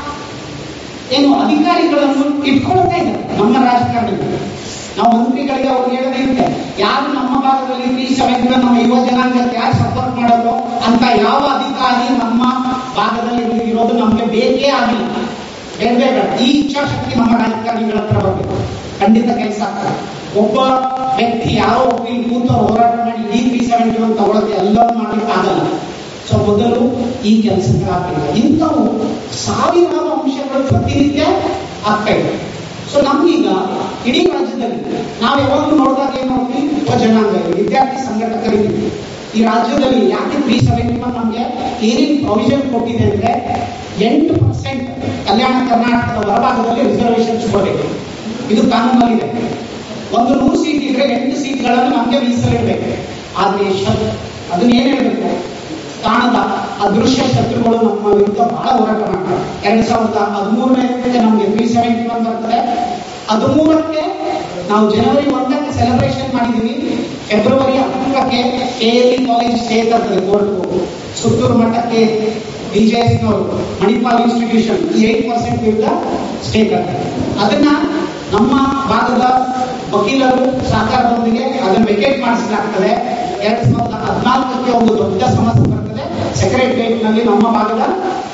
ಏನು ಅಧಿಕಾರಿಗಳನ್ನು ಇಟ್ಕೊಳ್ತಾ ಇದ್ದಾರೆ ನಮ್ಮ ರಾಜಕಾರಣದಲ್ಲಿ ನಾವು ಮಂತ್ರಿಗಳಿಗೆ ಅವ್ರು ಹೇಳೋದಿರುತ್ತೆ ಯಾರು ನಮ್ಮ ಭಾಗದಲ್ಲಿ ತ್ರೀ ಸೆವೆಂಟಿ ನಮ್ಮ ಯುವ ಜನಾಂಗಕ್ಕೆ ಯಾರು ಸಪೋರ್ಟ್ ಮಾಡೋದು ಅಂತ ಯಾವ ಅಧಿಕಾರಿ ನಮ್ಮ ಭಾಗದಲ್ಲಿ ಇರೋದು ನಮಗೆ ಬೇಕೇ ಆಗಿಲ್ಲ ಬೇಡ ಬೇಡ ಈ ಇಚ್ಛಾಶಕ್ತಿ ನಮ್ಮ ರಾಜಕಾರಣಿಗಳ ಹತ್ರ ಬರಬೇಕು ಖಂಡಿತ ಕೆಲಸ ಆಗ್ತದೆ ಒಬ್ಬ ವ್ಯಕ್ತಿ ಯಾರೋ ಒಬ್ಬ ಇಲ್ಲಿ ಕೂತು ಹೋರಾಟ ಮಾಡಿ ಈ ತ್ರೀ ಸೆವೆಂಟಿ ಒನ್ ತಗೊಳಕ್ಕೆ ಎಲ್ಲರೂ ಮಾಡ್ಲಿಕ್ಕೆ ಆಗಲ್ಲ ಸೊ ಮೊದಲು ಈ ಕೆಲಸಕ್ಕೆ ಆಗ್ತಿಲ್ಲ ಇಂಥವು ಸಾವಿರಾರು ಅಂಶಗಳು ಪ್ರತಿನಿತ್ಯ ಆಗ್ತಾ ಇದೆ ಸೊ ನಮ್ಗೀಗ ಇಡೀ ರಾಜ್ಯದಲ್ಲಿ ನಾವು ಯಾವಾಗಲೂ ನೋಡಿದಾಗ ಏನ್ ನೋಡ್ತೀವಿ ಯುವ ಜನಾಂಗ ವಿದ್ಯಾರ್ಥಿ ಸಂಘಟಕರಿಗೆ ಈ ರಾಜ್ಯದಲ್ಲಿ ಯಾಕೆ ತ್ರೀ ಸೆವೆಂಟಿ ಒನ್ ನಮಗೆ ಏನೇನು ಪ್ರೊವಿಷನ್ ಕೊಟ್ಟಿದೆ ಅಂದ್ರೆ ಎಂಟು ಪರ್ಸೆಂಟ್ ಕಲ್ಯಾಣ ಕರ್ನಾಟಕದ ಹೊರಭಾಗದಲ್ಲಿ ರಿಸರ್ವೇಶನ್ಸ್ ಕೊಡಬೇಕು ಇದು ಕಾನೂನಲ್ಲಿದೆ ಒಂದು ನೂರು ಸೀಟ್ ಇದ್ರೆ ಎಂಟು ಸೀಟ್ಗಳನ್ನು ನಮಗೆ ಮೀಸಲಿಡಬೇಕು ಆದ್ರೆ ಶತ್ ಅದನ್ನ ಏನ್ ಹೇಳ್ಬೇಕು ಕಾಣದ ಅದೃಶ್ಯ ಶತ್ರುಗಳು ನಮ್ಮ ವಿರುದ್ಧ ಬಹಳ ಹೋರಾಟ ಮಾಡ್ತಾರೆ ಎರಡ್ ಸಾವಿರದ ಹದಿಮೂರನೇ ನಮಗೆ ತ್ರೀ ಸೆವೆಂಟಿ ಒನ್ ಬರ್ತದೆ ಹದಿಮೂರಕ್ಕೆ ನಾವು ಜನವರಿ ಒಂದಕ್ಕೆ ಸೆಲೆಬ್ರೇಷನ್ ಮಾಡಿದೀವಿ ಫೆಬ್ರವರಿ ಹತ್ತಕ್ಕೆ K L E college stay ತರ್ತದೆ ಕೋರ್ಟ್ ಸುತ್ತೂರು ಮಠಕ್ಕೆ ಬಿಜೆಎಸ್ನವರು ಮಣಿಪಾಲ್ ಇನ್ಸ್ಟಿಟ್ಯೂಷನ್ ಏಟ್ ಪರ್ಸೆಂಟ್ ವಿರುದ್ಧ ಸ್ಟೇ ತರ್ತದೆ ಅದನ್ನ ನಮ್ಮ ಭಾಗದ ವಕೀಲರು ಸಹಕಾರದೊಂದಿಗೆ ಅದನ್ನು ವೆಕೇಟ್ ಮಾಡಿಸಲಾಗ್ತದೆ ಎರಡ್ ಸಾವಿರದ ಹದಿನಾಲ್ಕಕ್ಕೆ ಒಂದು ದೊಡ್ಡ ಸಮಸ್ಯೆ ಬರ್ತದೆ ಸೆಕ್ರೆಟರಿಯೇಟ್ ನಲ್ಲಿ ನಮ್ಮ ಭಾಗದ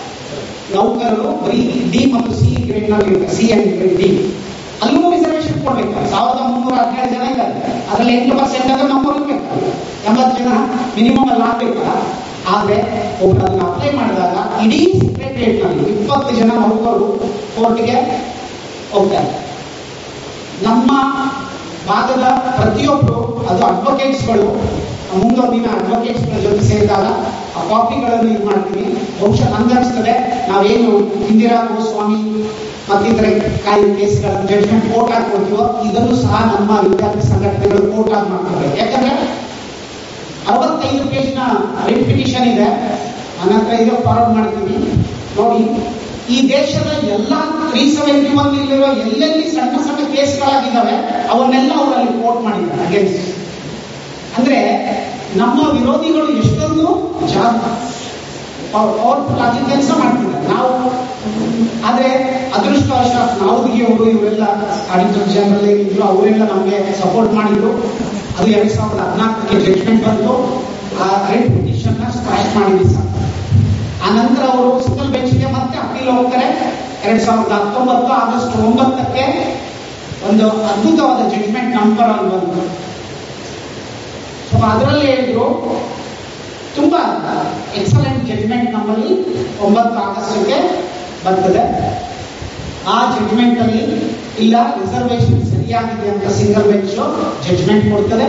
ನೌಕರರು ಬರೀ ಡಿ ಮತ್ತು ಸಿ ಗ್ರೇಡ್ ನಲ್ಲಿ ಇರುತ್ತೆ ಸಿ ಅಂಡ್ ಗ್ರೇಡ್ ಡಿ ಅಲ್ಲೂ ರಿಸರ್ವೇಶನ್ ಕೊಡ್ಬೇಕು ಸಾವಿರದ ಮುನ್ನೂರ ಹದಿನೇಳು ಜನ ಇದ್ದಾರೆ ಅದರಲ್ಲಿ ಎಂಟು ಪರ್ಸೆಂಟ್ ಅಂದ್ರೆ ನಮ್ಮವ್ರು ಇರ್ಬೇಕು ಎಂಬತ್ತು ಜನ ಮಿನಿಮಮ್ ಅಲ್ಲಿ ಆಗ್ಬೇಕಲ್ಲ ಆದ್ರೆ ಒಬ್ರು ಅದನ್ನ ಅಪ್ಲೈ ಮಾಡಿದಾಗ ಇಡೀ ಸೆಕ್ರೆಟರಿಯೇಟ್ ನಲ್ಲಿ ಇಪ್ಪತ್ತು ಜನ ನೌಕರರು ಕೋರ್ಟ್ಗೆ ಹೋಗ್ತಾರೆ ನಮ್ಮ ಭಾಗದ ಪ್ರತಿಯೊಬ್ಬರು ಅದು ಅಡ್ವೊಕೇಟ್ಸ್ಗಳು ಮುಂದೊಂದು ದಿನ ಅಡ್ವೊಕೇಟ್ಸ್ಗಳ ಜೊತೆ ಸೇರಿದಾಗ ಆ ಕಾಪಿಗಳನ್ನು ಇದು ಮಾಡ್ತೀವಿ ಬಹುಶಃ ನಂಗನ್ಸ್ತದೆ ನಾವೇನು ಇಂದಿರಾ ಗೋಸ್ವಾಮಿ ಮತ್ತಿತರ ಕಾಯಿ ಕೇಸ್ಗಳ ಜಡ್ಜ್ಮೆಂಟ್ ಕೋರ್ಟ್ ಆಗಿ ಕೊಡ್ತೀವೋ ಇದನ್ನು ಸಹ ನಮ್ಮ ವಿದ್ಯಾರ್ಥಿ ಸಂಘಟನೆಗಳು ಕೋರ್ಟ್ ಆಗಿ ಮಾಡ್ತಾರೆ ಯಾಕಂದ್ರೆ ಅರವತ್ತೈದು ಪೇಜ್ನ ರಿಟ್ ಪಿಟಿಷನ್ ಇದೆ ನನ್ನ ಹತ್ರ ಇದೆ ಫಾರ್ವರ್ಡ್ ಮಾಡ್ತೀವಿ ನೋಡಿ ಈ ದೇಶದ ಎಲ್ಲ ತ್ರೀ ಸೆವೆಂಟಿ ಒನ್ ಇಲ್ಲಿರೋ ಎಲ್ಲೆಲ್ಲಿ ಸಣ್ಣ ಸಣ್ಣ ಕೇಸ್ಗಳಾಗಿದ್ದಾವೆ ಅವನ್ನೆಲ್ಲ ಅವರಲ್ಲಿ ಕೋರ್ಟ್ ಮಾಡಿದ್ದಾರೆ ಅಗೇನ್ಸ್ಟ್ ಅಂದ್ರೆ ನಮ್ಮ ವಿರೋಧಿಗಳು ಎಷ್ಟೊಂದು ಜಾಗ ಪವರ್ಫುಲ್ ಆಗಿ ಕೆಲಸ ಮಾಡ್ತಿದ್ದಾರೆ ನಾವು ಆದ್ರೆ ಅದೃಷ್ಟವಶಾತ್ ನಾವುದಿಗೆ ಅವರು ಇವರೆಲ್ಲ ಆಡಿಟರ್ ಜನರಲ್ ಏನಿದ್ರು ಅವರೆಲ್ಲ ನಮಗೆ ಸಪೋರ್ಟ್ ಮಾಡಿದ್ರು ಅದು ಎರಡ್ ಸಾವಿರದ ಹದಿನಾಲ್ಕಕ್ಕೆ ಜಡ್ಜ್ಮೆಂಟ್ ಬಂತು ಆ ರೆಡ್ ಪಿಟಿಷನ್ ನ ಸ್ಕ್ರಾಚ್ ಮಾಡಿದ್ವಿ ಸರ್ ಆ ನಂತರ ಅವರು ಸಿಂಗಲ್ ಬೆಂಚ್ಗೆ ಮತ್ತೆ ಅಪೀಲ್ ಹೋಗ್ತಾರೆ ಎರಡ್ ಸಾವಿರದ ಹತ್ತೊಂಬತ್ತು ಆಗಸ್ಟ್ ಒಂಬತ್ತಕ್ಕೆ ಒಂದು ಅದ್ಭುತವಾದ ಜಡ್ಜ್ಮೆಂಟ್ ನಂಬರ್ ಅಲ್ಲಿ ಬಂತು ಸೊ ಅದರಲ್ಲಿ ಹೇಳಿದ್ರು ತುಂಬಾ ಎಕ್ಸಲೆಂಟ್ ಜಡ್ಜ್ಮೆಂಟ್ ನಮ್ಮಲ್ಲಿ ಒಂಬತ್ತು ಆಗಸ್ಟ್ಗೆ ಬರ್ತದೆ ಆ ಜಡ್ಜ್ಮೆಂಟ್ ಅಲ್ಲಿ ಇಲ್ಲ ರಿಸರ್ವೇಶನ್ ಸರಿಯಾಗಿದೆ ಅಂತ ಸಿಂಗಲ್ ಬೆಂಚ್ ಜಡ್ಜ್ಮೆಂಟ್ ಕೊಡ್ತದೆ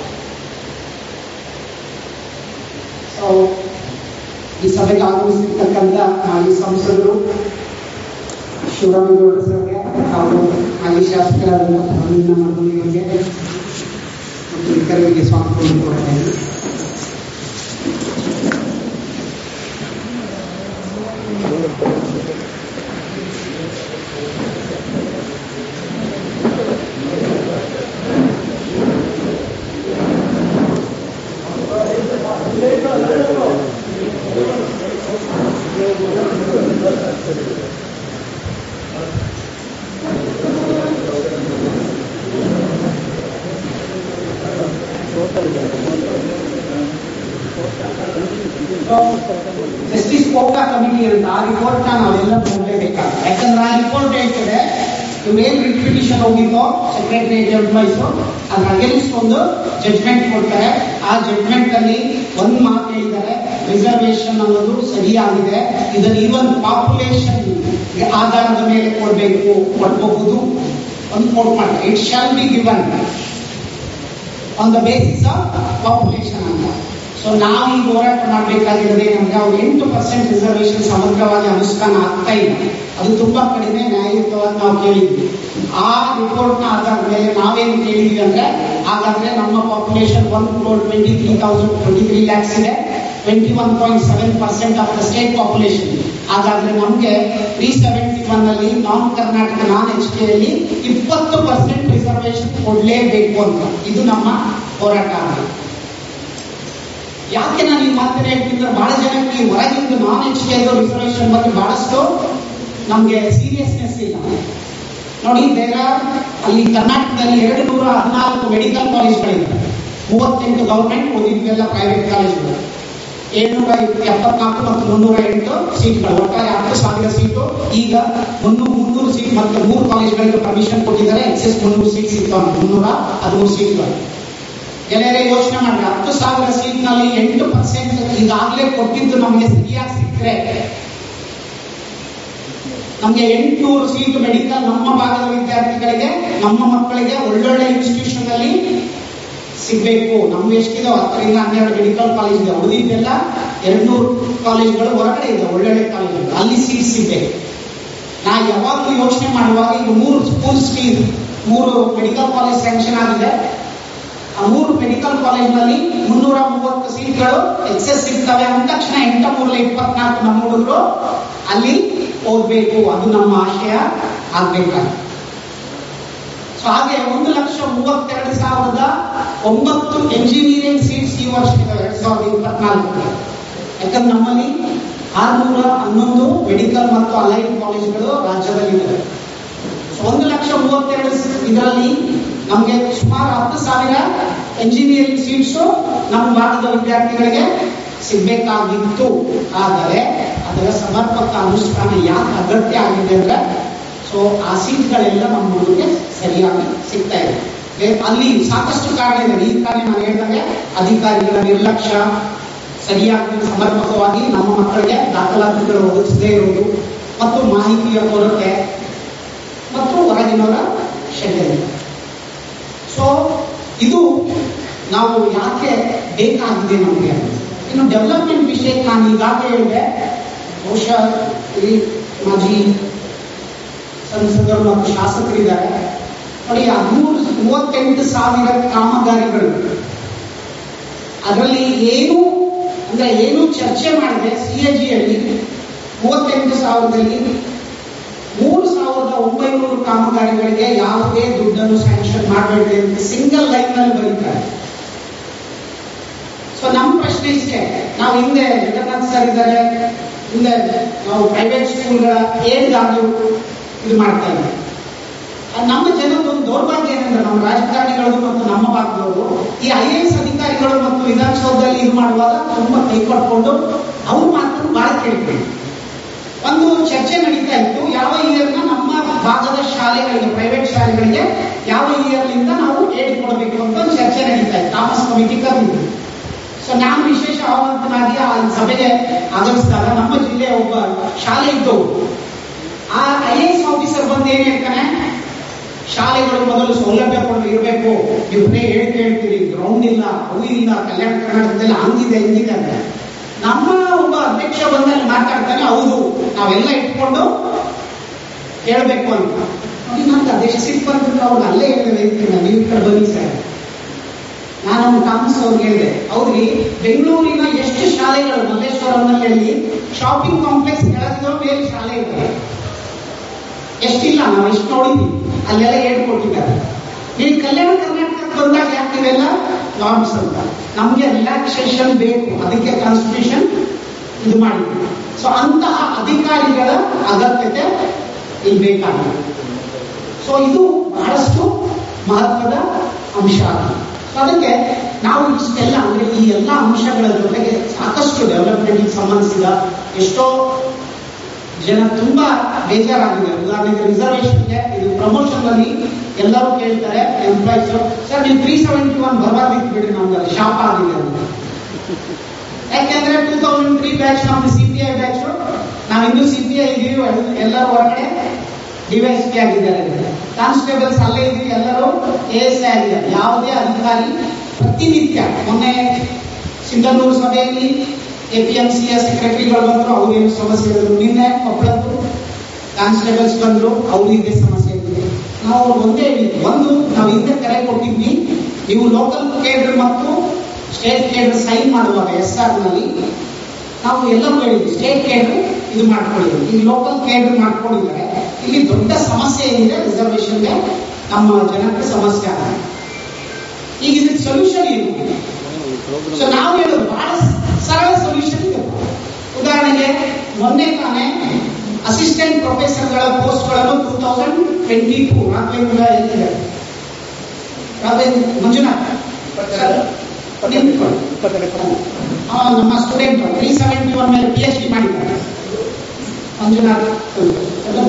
ಸೊ ಈ ಸಭೆಗೆ ಆಗಮಿಸಿರ್ತಕ್ಕಂಥ ಮಾಜಿ ಸಂಸದರು ಶಿವರಾಮೇಗೌಡ ಸರ್ಗೆ ಹಾಗೂ ಮಾಜಿ ಶಾಸಕರಾದಂಥ ಪ್ರವೀಣ ಮರ್ಮನಿಯವರಿಗೆ ಮತ್ತು ಇತರರಿಗೆ ಸ್ವಾಗತವನ್ನು ಕೊಡ್ತೇನೆ ಜಸ್ಟಿಸ್ ಕೋಕಾ ಕಮಿಟಿ ಅಂತ ಆ ರಿಪೋರ್ಟ್ ನಾವೆಲ್ಲ ನೋಡಲೇಬೇಕಾಗುತ್ತೆ ಯಾಕಂದ್ರೆ ಆ ರಿಪೋರ್ಟ್ ಹೇಳ್ತದೆ ಇವ್ರೇನ್ ರಿಟ್ ಪಿಟಿಷನ್ ಹೋಗಿದ್ದೋ ಸೆಕ್ರೆಟರಿಯೇಟ್ ಎಂಪ್ಲಾಯ್ಸ್ ಅದ್ರ ಅಗೇನ್ಸ್ಟ್ ಒಂದು ಜಡ್ಜ್ಮೆಂಟ್ ಕೊಡ್ತಾರೆ ಆ ಜಡ್ಜ್ಮೆಂಟ್ ಅಲ್ಲಿ ಒಂದ್ ಮಾತು ಹೇಳಿದ್ದಾರೆ ರಿಸರ್ವೇಶನ್ ಅನ್ನೋದು ಸರಿಯಾಗಿದೆ ಇದನ್ನು ಈವನ್ ಪಾಪ್ಯುಲೇಷನ್ ಆಧಾರದ ಮೇಲೆ ಕೊಡಬೇಕು ಕೊಡಬಹುದು ಒಂದು ಕೋಟ್ ಮಾಡ್ತಾರೆ it shall be given on the basis of population ಅಂತ ಸೊ ನಾವು ಈಗ ಹೋರಾಟ ಮಾಡಬೇಕಾಗಿರೋದೇ ನಮ್ಗೆ ಅವ್ರು ಎಂಟು ಪರ್ಸೆಂಟ್ ರಿಸರ್ವೇಶನ್ ಸಮಗ್ರವಾಗಿ ಅನುಷ್ಠಾನ ಆಗ್ತಾ ಇಲ್ಲ ಅದು ತುಂಬಾ ಕಡಿಮೆ ನ್ಯಾಯಯುತವಾಗಿ ನಾವು ಕೇಳಿದ್ವಿ ಆ ರಿಪೋರ್ಟ್ ನ ಆಧಾರದ ಮೇಲೆ ನಾವೇನು ಕೇಳಿದ್ವಿ ಅಂದ್ರೆ ಹಾಗಾದ್ರೆ ನಮ್ಮ population one crore twenty three thousand twenty three lakhs ಇದೆ twenty one point seven percent of the state population ಹಾಗಾದ್ರೆ ನಮಗೆ ತ್ರೀ ಸೆವೆಂಟಿ ಒನ್ ಅಲ್ಲಿ non Karnataka non H K ಅಲ್ಲಿ ಇಪ್ಪತ್ತು ಪರ್ಸೆಂಟ್ ರಿಸರ್ವೇಶನ್ ಕೊಡಲೇಬೇಕು ಅಂತ ಇದು ನಮ್ಮ ಹೋರಾಟ ಆಗಿದೆ ಯಾಕೆ ನಾನು ಈ ಮಾತನ್ನ ಹೇಳ್ತಿದ್ರೆ ಬಹಳ ಜನಕ್ಕೆ ಈ ಹೊರಗಿಂದ ನಾನ್ ಎಚ್ ಕೆ ರಿಸರ್ವೇಶನ್ ಬಗ್ಗೆ ಬಹಳಷ್ಟು ನಮ್ಗೆ ಸೀರಿಯಸ್ನೆಸ್ ಇಲ್ಲ ನೋಡಿ ಬೇರೆ ಅಲ್ಲಿ ಕರ್ನಾಟಕದಲ್ಲಿ ಎರಡು ನೂರ ಹದಿನಾಲ್ಕು ಮೆಡಿಕಲ್ ಕಾಲೇಜ್ಗಳಿವೆ ಮೂವತ್ತೆಂಟು ಗವರ್ಮೆಂಟ್ ಉಳಿದಿದ್ದೆಲ್ಲ ಪ್ರೈವೇಟ್ ಕಾಲೇಜ್ಗಳು ಏಳ್ನೂರ ಎಪ್ಪತ್ನಾಲ್ಕು ಮತ್ತು ಮುನ್ನೂರ ಎಂಟು ಸೀಟ್ಗಳು ಒಟ್ಟಾರೆ ಹತ್ತು ಸಾವಿರ ಸೀಟು ಈಗ ಮುನ್ನೂರು ಮುನ್ನೂರು ಸೀಟ್ ಮತ್ತು ಮೂರು ಕಾಲೇಜ್ಗಳಿಗೆ ಪರ್ಮಿಷನ್ ಕೊಟ್ಟಿದ್ದಾರೆ ಎಕ್ಸೆಸ್ ಮುನ್ನೂರು ಸೀಟ್ ಸಿಗ್ತಾವೆ ಮುನ್ನೂರ ಹದಿಮೂರು ಸೀಟ್ಗಳು ಗೆಳೆಯರೇ ಯೋಚನೆ ಮಾಡಿ ಹತ್ತು ಸಾವಿರ ಸೀಟ್ ನಲ್ಲಿ ಎಂಟು ಪರ್ಸೆಂಟ್ ಈಗಾಗಲೇ ಕೊಟ್ಟಿದ್ದು ನಮಗೆ ಸರಿಯಾಗಿ ಸಿಕ್ಕರೆ ನಮಗೆ ಎಂಟುನೂರು ಸೀಟ್ ಮೆಡಿಕಲ್ ನಮ್ಮ ಭಾಗದ ವಿದ್ಯಾರ್ಥಿಗಳಿಗೆ ನಮ್ಮ ಮಕ್ಕಳಿಗೆ ಒಳ್ಳೊಳ್ಳೆ ಇನ್ಸ್ಟಿಟ್ಯೂಷನ್ ಅಲ್ಲಿ ಸಿಗ್ಬೇಕು ನಮ್ಮ ಎಷ್ಟಿದೆ ಹತ್ತರಿಂದ ಹನ್ನೆರಡು ಮೆಡಿಕಲ್ ಕಾಲೇಜ್ ಇದೆ ಉಳಿದಿದ್ದೆಲ್ಲ ಎರಡ್ನೂರು ಕಾಲೇಜ್ಗಳು ಹೊರಗಡೆ ಇದೆ ಒಳ್ಳೊಳ್ಳೆ ಕಾಲೇಜ್ಗಳು ಅಲ್ಲಿ ಸೀಟ್ ಸಿಗ್ಬೇಕು ನಾ ಯಾವಾಗಲೂ ಯೋಚನೆ ಮಾಡುವಾಗ ಈಗ ಮೂರು ಸ್ಕೂಲ್ ಸ್ಟೀಮ್ ಮೂರು ಮೆಡಿಕಲ್ ಕಾಲೇಜ್ ಸ್ಯಾಂಕ್ಷನ್ ಆಗಿದೆ ಆ ಮೂರು ಮೆಡಿಕಲ್ ಕಾಲೇಜ್ನಲ್ಲಿ ಮುನ್ನೂರ ಮೂವತ್ತು ಸೀಟ್ಗಳು ಎಕ್ಸೆಸ್ ಸಿಗ್ತವೆ ಅಂದ ತಕ್ಷಣ ಎಂಟ ಮೂರ ಇಪ್ಪತ್ನಾಲ್ಕು ನಮ್ಮ ಹುಡುಗರು ಅಲ್ಲಿ ಓದ್ಬೇಕು ಅದು ನಮ್ಮ ಆಶಯ ಆಗ್ಬೇಕಾಗುತ್ತೆ ಸೊ ಹಾಗೆ ಒಂದು ಲಕ್ಷ ಮೂವತ್ತೆರಡು ಸಾವಿರದ ಒಂಬತ್ತು ಎಂಜಿನಿಯರಿಂಗ್ ಸೀಟ್ಸ್ ಈ ವರ್ಷ ಎರಡ್ ಸಾವಿರದ ಇಪ್ಪತ್ನಾಲ್ಕು ಯಾಕಂದ್ರೆ ನಮ್ಮಲ್ಲಿ ಆರ್ನೂರ ಹನ್ನೊಂದು ಮೆಡಿಕಲ್ ಮತ್ತು ಅಲೈನ್ ಕಾಲೇಜ್ಗಳು ರಾಜ್ಯದಲ್ಲಿದ್ದಾವೆ ಸೊ ಒಂದು ಲಕ್ಷ ಮೂವತ್ತೆರಡು ಇದರಲ್ಲಿ ನಮಗೆ ಸುಮಾರು ಹತ್ತು ಸಾವಿರ ಎಂಜಿನಿಯರಿಂಗ್ ಸೀಟ್ಸ್ ನಮ್ಮ ಭಾಗದ ವಿದ್ಯಾರ್ಥಿಗಳಿಗೆ ಸಿಗ್ಬೇಕಾಗಿತ್ತು ಆದರೆ ಅದರ ಸಮರ್ಪಕ ಅನುಷ್ಠಾನ ಯಾಕೆ ಅಗತ್ಯ ಆಗಿದೆ ಅಂದ್ರೆ ಸೊ ಆ ಸೀಟ್ಗಳೆಲ್ಲ ನಮ್ಮ ಹುಡುಗರಿಗೆ ಸರಿಯಾಗಿ ಸಿಗ್ತಾ ಇದೆ ಬೇ- ಅಲ್ಲಿ ಸಾಕಷ್ಟು ಕಾರಣ ಇದೆ ಈ ಕಾರಣ ನಾನು ಹೇಳಿದಾಗೆ ಅಧಿಕಾರಿಗಳ ನಿರ್ಲಕ್ಷ್ಯ ಸರಿಯಾಗಿ ಸಮರ್ಪಕವಾಗಿ ನಮ್ಮ ಮಕ್ಕಳಿಗೆ ದಾಖಲಾತಿಗಳು ಒದಗಿಸದೇ ಇರುವುದು ಮತ್ತು ಮಾಹಿತಿಯ ಕೊರತೆ ಮತ್ತು ಹೊರಗಿನವರ ಷಡ್ಯಂತ್ರ ಸೊ ಇದು ನಾವು ಯಾಕೆ ಬೇಕಾಗಿದೆ ನಮಗೆ ಇನ್ನು ಡೆವಲಪ್ಮೆಂಟ್ ವಿಷಯಕ್ಕೆ ನಾನು ಈಗಾಗಲೇ ಹೇಳಿದೆ ಬಹುಶಃ ಇಲ್ಲಿ ಮಾಜಿ ಸಂಸದರು ಮತ್ತು ಶಾಸಕರಿದ್ದಾರೆ ನೋಡಿ ಹದಿಮೂರು ಮೂವತ್ತೆಂಟು ಸಾವಿರ ಕಾಮಗಾರಿಗಳು ಅದರಲ್ಲಿ ಏನು ಅಂದ್ರೆ ಏನು ಚರ್ಚೆ ಮಾಡಿದೆ ಸಿಎಜಿಯಲ್ಲಿ ಮೂವತ್ತೆಂಟು ಸಾವಿರದಲ್ಲಿ ಮೂರು ಸಾವಿರದ ಒಂಬೈನೂರು ಕಾಮಗಾರಿಗಳಿಗೆ ಯಾವುದೇ ದುಡ್ಡನ್ನು ಸ್ಯಾಂಕ್ಷನ್ ಮಾಡಬೇಡಿ ಅಂತ ಸಿಂಗಲ್ ಲೈನ್ ನಲ್ಲಿ ಬರೀತಾರೆ ಸೊ ನಮ್ಮ ಪ್ರಶ್ನೆ ಇಷ್ಟೇ ನಾವು ಹಿಂದೆ ಜಗನ್ನಾಥ್ ಸರ್ ಇದ್ದಾರೆ ಹಿಂದೆ ನಾವು ಪ್ರೈವೇಟ್ ಸ್ಕೂಲ್ಗಳ ಏನ್ಗಾದ್ರೂ ಇದು ಮಾಡ್ತಾ ಇದ್ದೀವಿ ಆ ನಮ್ಮ ಜನದ ಒಂದು ದೌರ್ಭಾಗ್ಯ ಏನಂದ್ರೆ ನಮ್ಮ ರಾಜಕಾರಣಿಗಳು ಮತ್ತು ನಮ್ಮ ಭಾಗದವರು ಈ ಐ ಎ ಎಸ್ ಅಧಿಕಾರಿಗಳು ಮತ್ತು ವಿಧಾನಸೌಧದಲ್ಲಿ ಇದು ಮಾಡುವಾಗ ತುಂಬಾ ಕೈ ಕಟ್ಕೊಂಡು ಅವ್ರ ಮಾತನ್ನು ಬಹಳ ಕೇಳ್ತೀವಿ ಒಂದು ಚರ್ಚೆ ನಡೀತಾ ಇತ್ತು ಯಾವ ಇಯರ್ನ ನಮ್ಮ ಭಾಗದ ಶಾಲೆಗಳಿಗೆ ಪ್ರೈವೇಟ್ ಶಾಲೆಗಳಿಗೆ ಯಾವ ಇಯರ್ನಿಂದ ನಾವು ಏಡ್ ಕೊಡಬೇಕು ಅಂತ ಒಂದು ಚರ್ಚೆ ನಡೀತಾ ಇತ್ತು ತಾಮಸ್ ಕಮಿಟಿ ಕರೆದಿದ್ರು ಸೊ ನಾನು ವಿಶೇಷ ಆಹ್ವಾನಿತನಾಗಿ ಆ ಸಭೆಗೆ ಆಗಮಿಸಿದಾಗ ನಮ್ಮ ಜಿಲ್ಲೆಯ ಒಬ್ಬ ಶಾಲೆ ಇದ್ದವು ಆ ಐ ಎಸ್ ಆಫೀಸರ್ ಬಂದು ಏನ್ ಹೇಳ್ತಾನೆ ಶಾಲೆಗಳು ಮೊದಲು ಸೌಲಭ್ಯ ಕೊಂಡು ಇರಬೇಕು ನೀವು ಬರೀ ಹೇಳ್ತಿ ಹೇಳ್ತೀರಿ ಗ್ರೌಂಡ್ ಇಲ್ಲ ಅವು ಇಲ್ಲ ಕಲ್ಯಾಣ ಕರ್ನಾಟಕದಲ್ಲಿ ಹಂಗಿದೆ ಹಿಂಗಿದೆ ಅಂತ ನಮ್ಮ ಒಬ್ಬ ಅಧ್ಯಕ್ಷ ಬಂದಲ್ಲಿ ಮಾತಾಡ್ತಾನೆ ಹೌದು ನಾವೆಲ್ಲ ಇಟ್ಕೊಂಡು ಹೇಳ್ಬೇಕು ಅಂತ ನೋಡಿ ನಂಗೆ ಅದೆಷ್ಟು ಸಿಟ್ಟು ಬಂದ್ರೆ ಅವ್ರು ಅಲ್ಲೇ ಹೇಳಿದ್ರೆ ನೀವು ಈ ಕಡೆ ಬನ್ನಿ ಸರ್ ನಾನು ಥಾಮಸ್ ಅವ್ರಿಗೆ ಹೇಳಿದೆ ಹೌದ್ರಿ ಬೆಂಗಳೂರಿನ ಎಷ್ಟು ಶಾಲೆಗಳು ಮಲ್ಲೇಶ್ವರಂನಲ್ಲಿ ಶಾಪಿಂಗ್ ಕಾಂಪ್ಲೆಕ್ಸ್ ಕೆಳಗಿರೋ ಮೇಲೆ ಶಾಲೆ ಇದೆ ಎಷ್ಟಿಲ್ಲ ನಾವು ಎಷ್ಟು ನೋಡಿದ್ವಿ ಅಲ್ಲೆಲ್ಲ ಹೇಳ್ಕೊಟ್ಟಿದ್ದಾರೆ ನೀವು ಕಲ್ಯಾಣ ಕರ್ನಾಟಕಕ್ಕೆ ಬಂದಾಗ ಯಾಕೆ ಇವೆಲ್ಲ ನಾರ್ಮ್ಸ್ ಅಂತ ನಮಗೆ ರಿಲ್ಯಾಕ್ಸೇಷನ್ ಬೇಕು ಅದಕ್ಕೆ ಕಾನ್ಸ್ಟಿಟ್ಯೂಷನ್ ಇದು ಮಾಡಿದ್ವಿ ಸೊ ಅಂತಹ ಅಧಿಕಾರಿಗಳ ಅಗತ್ಯತೆ ಇಲ್ಲಿ ಬೇಕಾಗಿದೆ ಸೊ ಇದು ಬಹಳಷ್ಟು ಮಹತ್ವದ ಅಂಶ ಆಗಿದೆ ಸೊ ಅದಕ್ಕೆ ನಾವು ಇಷ್ಟೆಲ್ಲ ಅಂದ್ರೆ ಈ ಎಲ್ಲ ಅಂಶಗಳ ಜೊತೆಗೆ ಸಾಕಷ್ಟು ಡೆವಲಪ್ಮೆಂಟ್ಗೆ ಸಂಬಂಧಿಸಿದ ಎಷ್ಟೋ ಜನ ತುಂಬಾ ಬೇಜಾರಾಗಿದೆ ಉದಾಹರಣೆಗೆ ರಿಸರ್ವೇಶನ್ಗೆ ಇದು ಪ್ರಮೋಷನ್ ಅಲ್ಲಿ ಎಲ್ಲರೂ ಕೇಳ್ತಾರೆ ಎಂಪ್ಲಾಯ್ಸ್ ಸರ್ ನೀವು ತ್ರೀ ಸೆವೆಂಟಿ ಒನ್ ಬರಬಾರ್ದಿತ್ತು ಬಿಡ್ರಿ ನಮ್ಗೆ ಅದು ಶಾಪ ಆಗಿದೆ ಅಂತ ಯಾಕೆಂದ್ರೆ ಟೂ ತೌಸಂಡ್ ತ್ರೀ ಬ್ಯಾಚ್ ನಮ್ದು ಸಿ ಪಿ ಐ ಬ್ಯಾಚ್ ನಾವು ಇನ್ನೂ ಸಿ ಪಿ ಐ ಇದೀವಿ ಎಲ್ಲರೂ ಹೊರಗಡೆ ಡಿವೈಸ್ ಪಿ ಆಗಿದ್ದಾರೆ ಕಾನ್ಸ್ಟೇಬಲ್ಸ್ ಅಲ್ಲೇ ಇದೀವಿ ಎಲ್ಲರೂ ಎ ಎಸ್ ಐ ಆಗಿದ್ದಾರೆ ಯಾವುದೇ ಅಧಿಕಾರಿ ಪ್ರತಿನಿತ್ಯ ಮೊನ್ನೆ ಸಿಂಧನೂರು ಸಭೆಯಲ್ಲಿ ಎಪಿಎಂಸಿಯ ಸೆಕ್ರೆಟರಿಗಳು ಬಂದ್ರು ಅವ್ರೇನು ಸಮಸ್ಯೆ ಇದ್ರು ನಿನ್ನೆ ಕೊಪ್ಪಳದ್ದು ಕಾನ್ಸ್ಟೇಬಲ್ಸ್ ಬಂದ್ರು ಅವ್ರಿಗೆ ಸಮಸ್ಯೆ ಇದೆ ನಾವು ಅವ್ರು ಒಂದೇ ಹೇಳಿದ್ವಿ ಒಂದು ನಾವು ಹಿಂದೆ ಕರೆ ಕೊಟ್ಟಿದ್ವಿ ನೀವು ಲೋಕಲ್ ಕೇಡರ್ ಮತ್ತು ಸ್ಟೇಟ್ ಕೇಡರ್ ಸೈನ್ ಮಾಡುವಾಗ ಎಸ್ ಆರ್ ನಲ್ಲಿ ನಾವು ಎಲ್ಲರೂ ಹೇಳಿದ್ವಿ ಸ್ಟೇಟ್ ಕೇಡರ್ ಇದು ಮಾಡ್ಕೊಂಡಿದ್ವಿ ಈಗ ಲೋಕಲ್ ಕೇಡರ್ ಮಾಡ್ಕೊಂಡಿದ್ದಾರೆ ಇಲ್ಲಿ ದೊಡ್ಡ ಸಮಸ್ಯೆ ಏನಿದೆ ರಿಸರ್ವೇಶನ್ಗೆ ನಮ್ಮ ಜನಕ್ಕೆ ಸಮಸ್ಯೆ ಆಗಿದೆ ಈಗ ಇದಕ್ಕೆ ಸೊಲ್ಯೂಷನ್ ಏನು ಸೊ ನಾವು ಹೇಳೋದು ಬಹಳ ಸರಳ ಸೊಲ್ಯೂಷನ್ ಇದೆ ಉದಾಹರಣೆಗೆ ಮೊನ್ನೆ ತಾನೇ ಅಸಿಸ್ಟೆಂಟ್ ಪ್ರೊಫೆಸರ್ಗಳ ಪೋಸ್ಟ್ಗಳನ್ನು two thousand twenty two Raghavendra ಎಲ್ಲಿದೆ ರಾಘವೇಂದ್ರ ಮಂಜುನಾಥ್ ಸರ್, ನಿಂತ್ಕೊಳ್ಳಿ. ಆ, ನಮ್ಮ ಸ್ಟೂಡೆಂಟ್ ತ್ರೀ ಸೆವೆಂಟಿ ಒನ್ ಮೇಲೆ ಪಿ ಎಚ್ ಡಿ ಮಾಡಿದ್ದಾರೆ ಮಂಜುನಾಥ್ ಎಲ್ಲ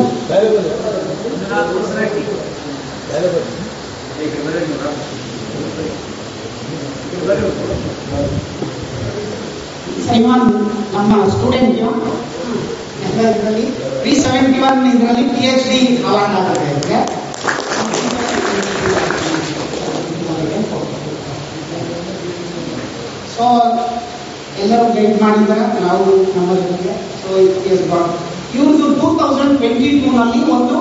ಸೈಮಾನ್ ನಮ್ಮ ಸ್ಟೂಡೆಂಟ್ ಇದರಲ್ಲಿ ತ್ರೀ ಸೆವೆಂಟಿ ಒನ್ ಇದರಲ್ಲಿ ಪಿ ಎಚ್ ಡಿ ಅವಾರ್ಡ್ ಆಗಿದೆ ಅವ್ರಿಗೆ. ಸೊ ಎಲ್ಲರೂ ಗೈಡ್ ಮಾಡಿದ್ದಾರೆ ನಾವು ನಮ್ಮ ಜೊತೆಗೆ ಸೊ ಇವ್ರದ್ದು ಟೂ ತೌಸಂಡ್ ಟ್ವೆಂಟಿ ಟೂ ನಲ್ಲಿ ಒಂದು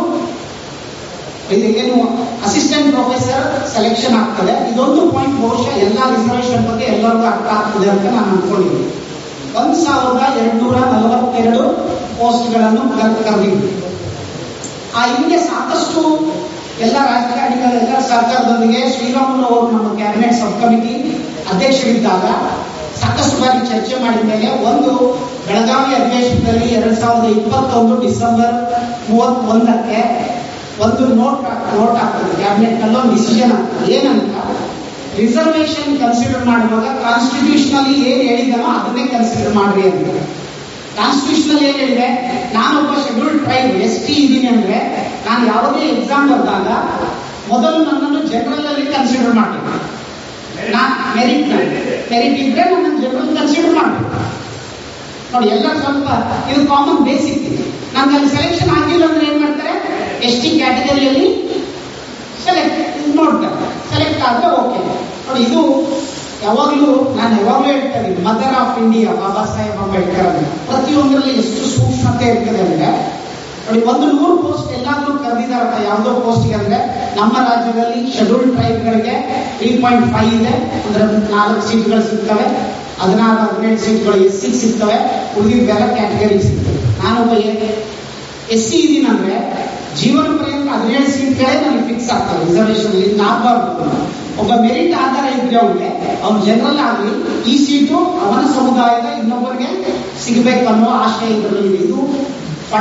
ಇದು ಏನು ಅಸಿಸ್ಟೆಂಟ್ ಪ್ರೊಫೆಸರ್ ಸೆಲೆಕ್ಷನ್ ಆಗ್ತದೆ ಇದೊಂದು ಪಾಯಿಂಟ್ ಬಹುಶಃ ಎಲ್ಲ ರಿಸರ್ವೇಶನ್ ಬಗ್ಗೆ ಎಲ್ಲರಿಗೂ ಅರ್ಥ ಆಗ್ತದೆ ಅಂತ ನಾನು ಅನ್ಕೊಂಡಿದ್ದೀನಿ ಒಂದ್ ಸಾವಿರದ ಎರಡ್ನೂರ ನಲವತ್ತೆರಡು ಪೋಸ್ಟ್ಗಳನ್ನು ಕರೆದಿದ್ವಿ ಆ ಹಿಂದೆ ಸಾಕಷ್ಟು ಎಲ್ಲ ರಾಜಕಾರಣಿಗಳ ಎಲ್ಲ ಸರ್ಕಾರದೊಂದಿಗೆ ಶ್ರೀರಾಮುಲು ಅವರು ನಮ್ಮ ಕ್ಯಾಬಿನೆಟ್ ಸಬ್ ಕಮಿಟಿ ಅಧ್ಯಕ್ಷರಿದ್ದಾಗ ಸಾಕಷ್ಟು ಬಾರಿ ಚರ್ಚೆ ಮಾಡಿದ ಮೇಲೆ ಒಂದು ಬೆಳಗಾವಿ ಅಧಿವೇಶನದಲ್ಲಿ ಎರಡ್ ಸಾವಿರದ ಇಪ್ಪತ್ತೊಂದು ಡಿಸೆಂಬರ್ ಮೂವತ್ತೊಂದಕ್ಕೆ ಒಂದು ನೋಟ್ ನೋಟ್ ಆಗ್ತದೆ ಕ್ಯಾಬಿನೆಟ್ ನಲ್ಲಿ ಒಂದು ಡಿಸಿಷನ್ ಆಗ್ತದೆ ಏನಂತ ರಿಸರ್ವೇಶನ್ ಕನ್ಸಿಡರ್ ಮಾಡುವಾಗ ಕಾನ್ಸ್ಟಿಟ್ಯೂಷನಲ್ಲಿ ಏನ್ ಹೇಳಿದನೋ ಅದನ್ನೇ ಕನ್ಸಿಡರ್ ಮಾಡ್ರಿ ಅಂತ ಕಾನ್ಸ್ಟಿಟ್ಯೂಷನ್ ಏನ್ ಹೇಳಿದೆ ನಾನೊಬ್ಬ ಶೆಡ್ಯೂಲ್ಡ್ ಟ್ರೈಬ್ ಎಸ್ ಟಿ ಇದ್ದೀನಿ ಅಂದ್ರೆ ನಾನು ಯಾವುದೇ ಎಕ್ಸಾಮ್ ಬಂದಾಗ ಮೊದಲು ನನ್ನನ್ನು ಜನರಲ್ ಅಲ್ಲಿ ಕನ್ಸಿಡರ್ ಮಾಡಬೇಕು ನಾನು ಮೆರಿಟ್ ಮೆರಿಟ್ ಇದ್ರೆ ನನ್ನನ್ನು ಜನರಲ್ ಕನ್ಸಿಡರ್ ಮಾಡಬೇಕು ನೋಡಿ ಎಲ್ಲ ಸ್ವಲ್ಪ ಇದು ಕಾಮನ್ ಬೇಸಿಕ್ ಇದೆ ನಮ್ಗೆ ಅಲ್ಲಿ ಸೆಲೆಕ್ಷನ್ ಆಗಿಲ್ಲ ಅಂದ್ರೆ ಏನ್ ಮಾಡ್ತಾರೆ ಎಸ್ ಟಿ ಕ್ಯಾಟಗರಿಯಲ್ಲಿ ಸೆಲೆಕ್ಟ್ ನೋಡ್ತಾರೆ ಸೆಲೆಕ್ಟ್ ಆದ್ರೆ ಓಕೆ ನೋಡಿ ಇದು ಯಾವಾಗಲೂ ನಾನು ಯಾವಾಗಲೂ ಹೇಳ್ತಾ ಇದ್ದೀನಿ mother of India Baba Saheb Ambedkar ಅಂತ ಪ್ರತಿಯೊಂದರಲ್ಲಿ ಎಷ್ಟು ಸೂಕ್ಷ್ಮತೆ ಇರ್ತದೆ ಅಂದ್ರೆ ನೋಡಿ ಒಂದು ನೂರು ಪೋಸ್ಟ್ ಎಲ್ಲಾದ್ರೂ ಕರೆದಿದ್ದಾರಪ್ಪ ಯಾವುದೋ ಪೋಸ್ಟ್ಗೆ ಅಂದ್ರೆ ನಮ್ಮ ರಾಜ್ಯದಲ್ಲಿ ಶೆಡ್ಯೂಲ್ಡ್ ಟ್ರೈಬ್ಗಳಿಗೆ ತ್ರೀ ಪಾಯಿಂಟ್ ಫೈವ್ ಇದೆ ಅಂದ್ರೆ ನಾಲ್ಕು ಸೀಟ್ಗಳು ಸಿಗ್ತವೆ ಹದಿನಾರು ಹದಿನೆಂಟು ಸೀಟ್ಗಳು ಎಸ್ ಸಿ ಸಿಗ್ತವೆ ಉಳಿದಿದ್ದೆಲ್ಲ ಕ್ಯಾಟಗರಿ ಸಿಗ್ತವೆ ನಾನೊಬ್ಬ ಎಸ್ ಸಿ ಇದೀನಂದ್ರೆ ಜೀವನ ಪರ್ಯಂತ ಹದಿನೇಳು ಸೀಟ್ಗಳೇ ನನಗೆ ಫಿಕ್ಸ್ ಆಗ್ತವೆ ರಿಸರ್ವೇಶನ್ ಇಲ್ಲಿ ಆಗಬಾರ್ದು ಒಬ್ಬ ಮೆರಿಟ್ ಆಧಾರ ಇದ್ರೆ ಅವನಿಗೆ ಅವ್ನು ಜನರಲ್ ಆಗಲಿ ಈ ಸೀಟು ಅವನ ಸಮುದಾಯದ ಇನ್ನೊಬ್ಬರಿಗೆ ಸಿಗಬೇಕು ಅನ್ನೋ ಆಶಯ ಇದರಲ್ಲಿ ಇದೆ ಇದು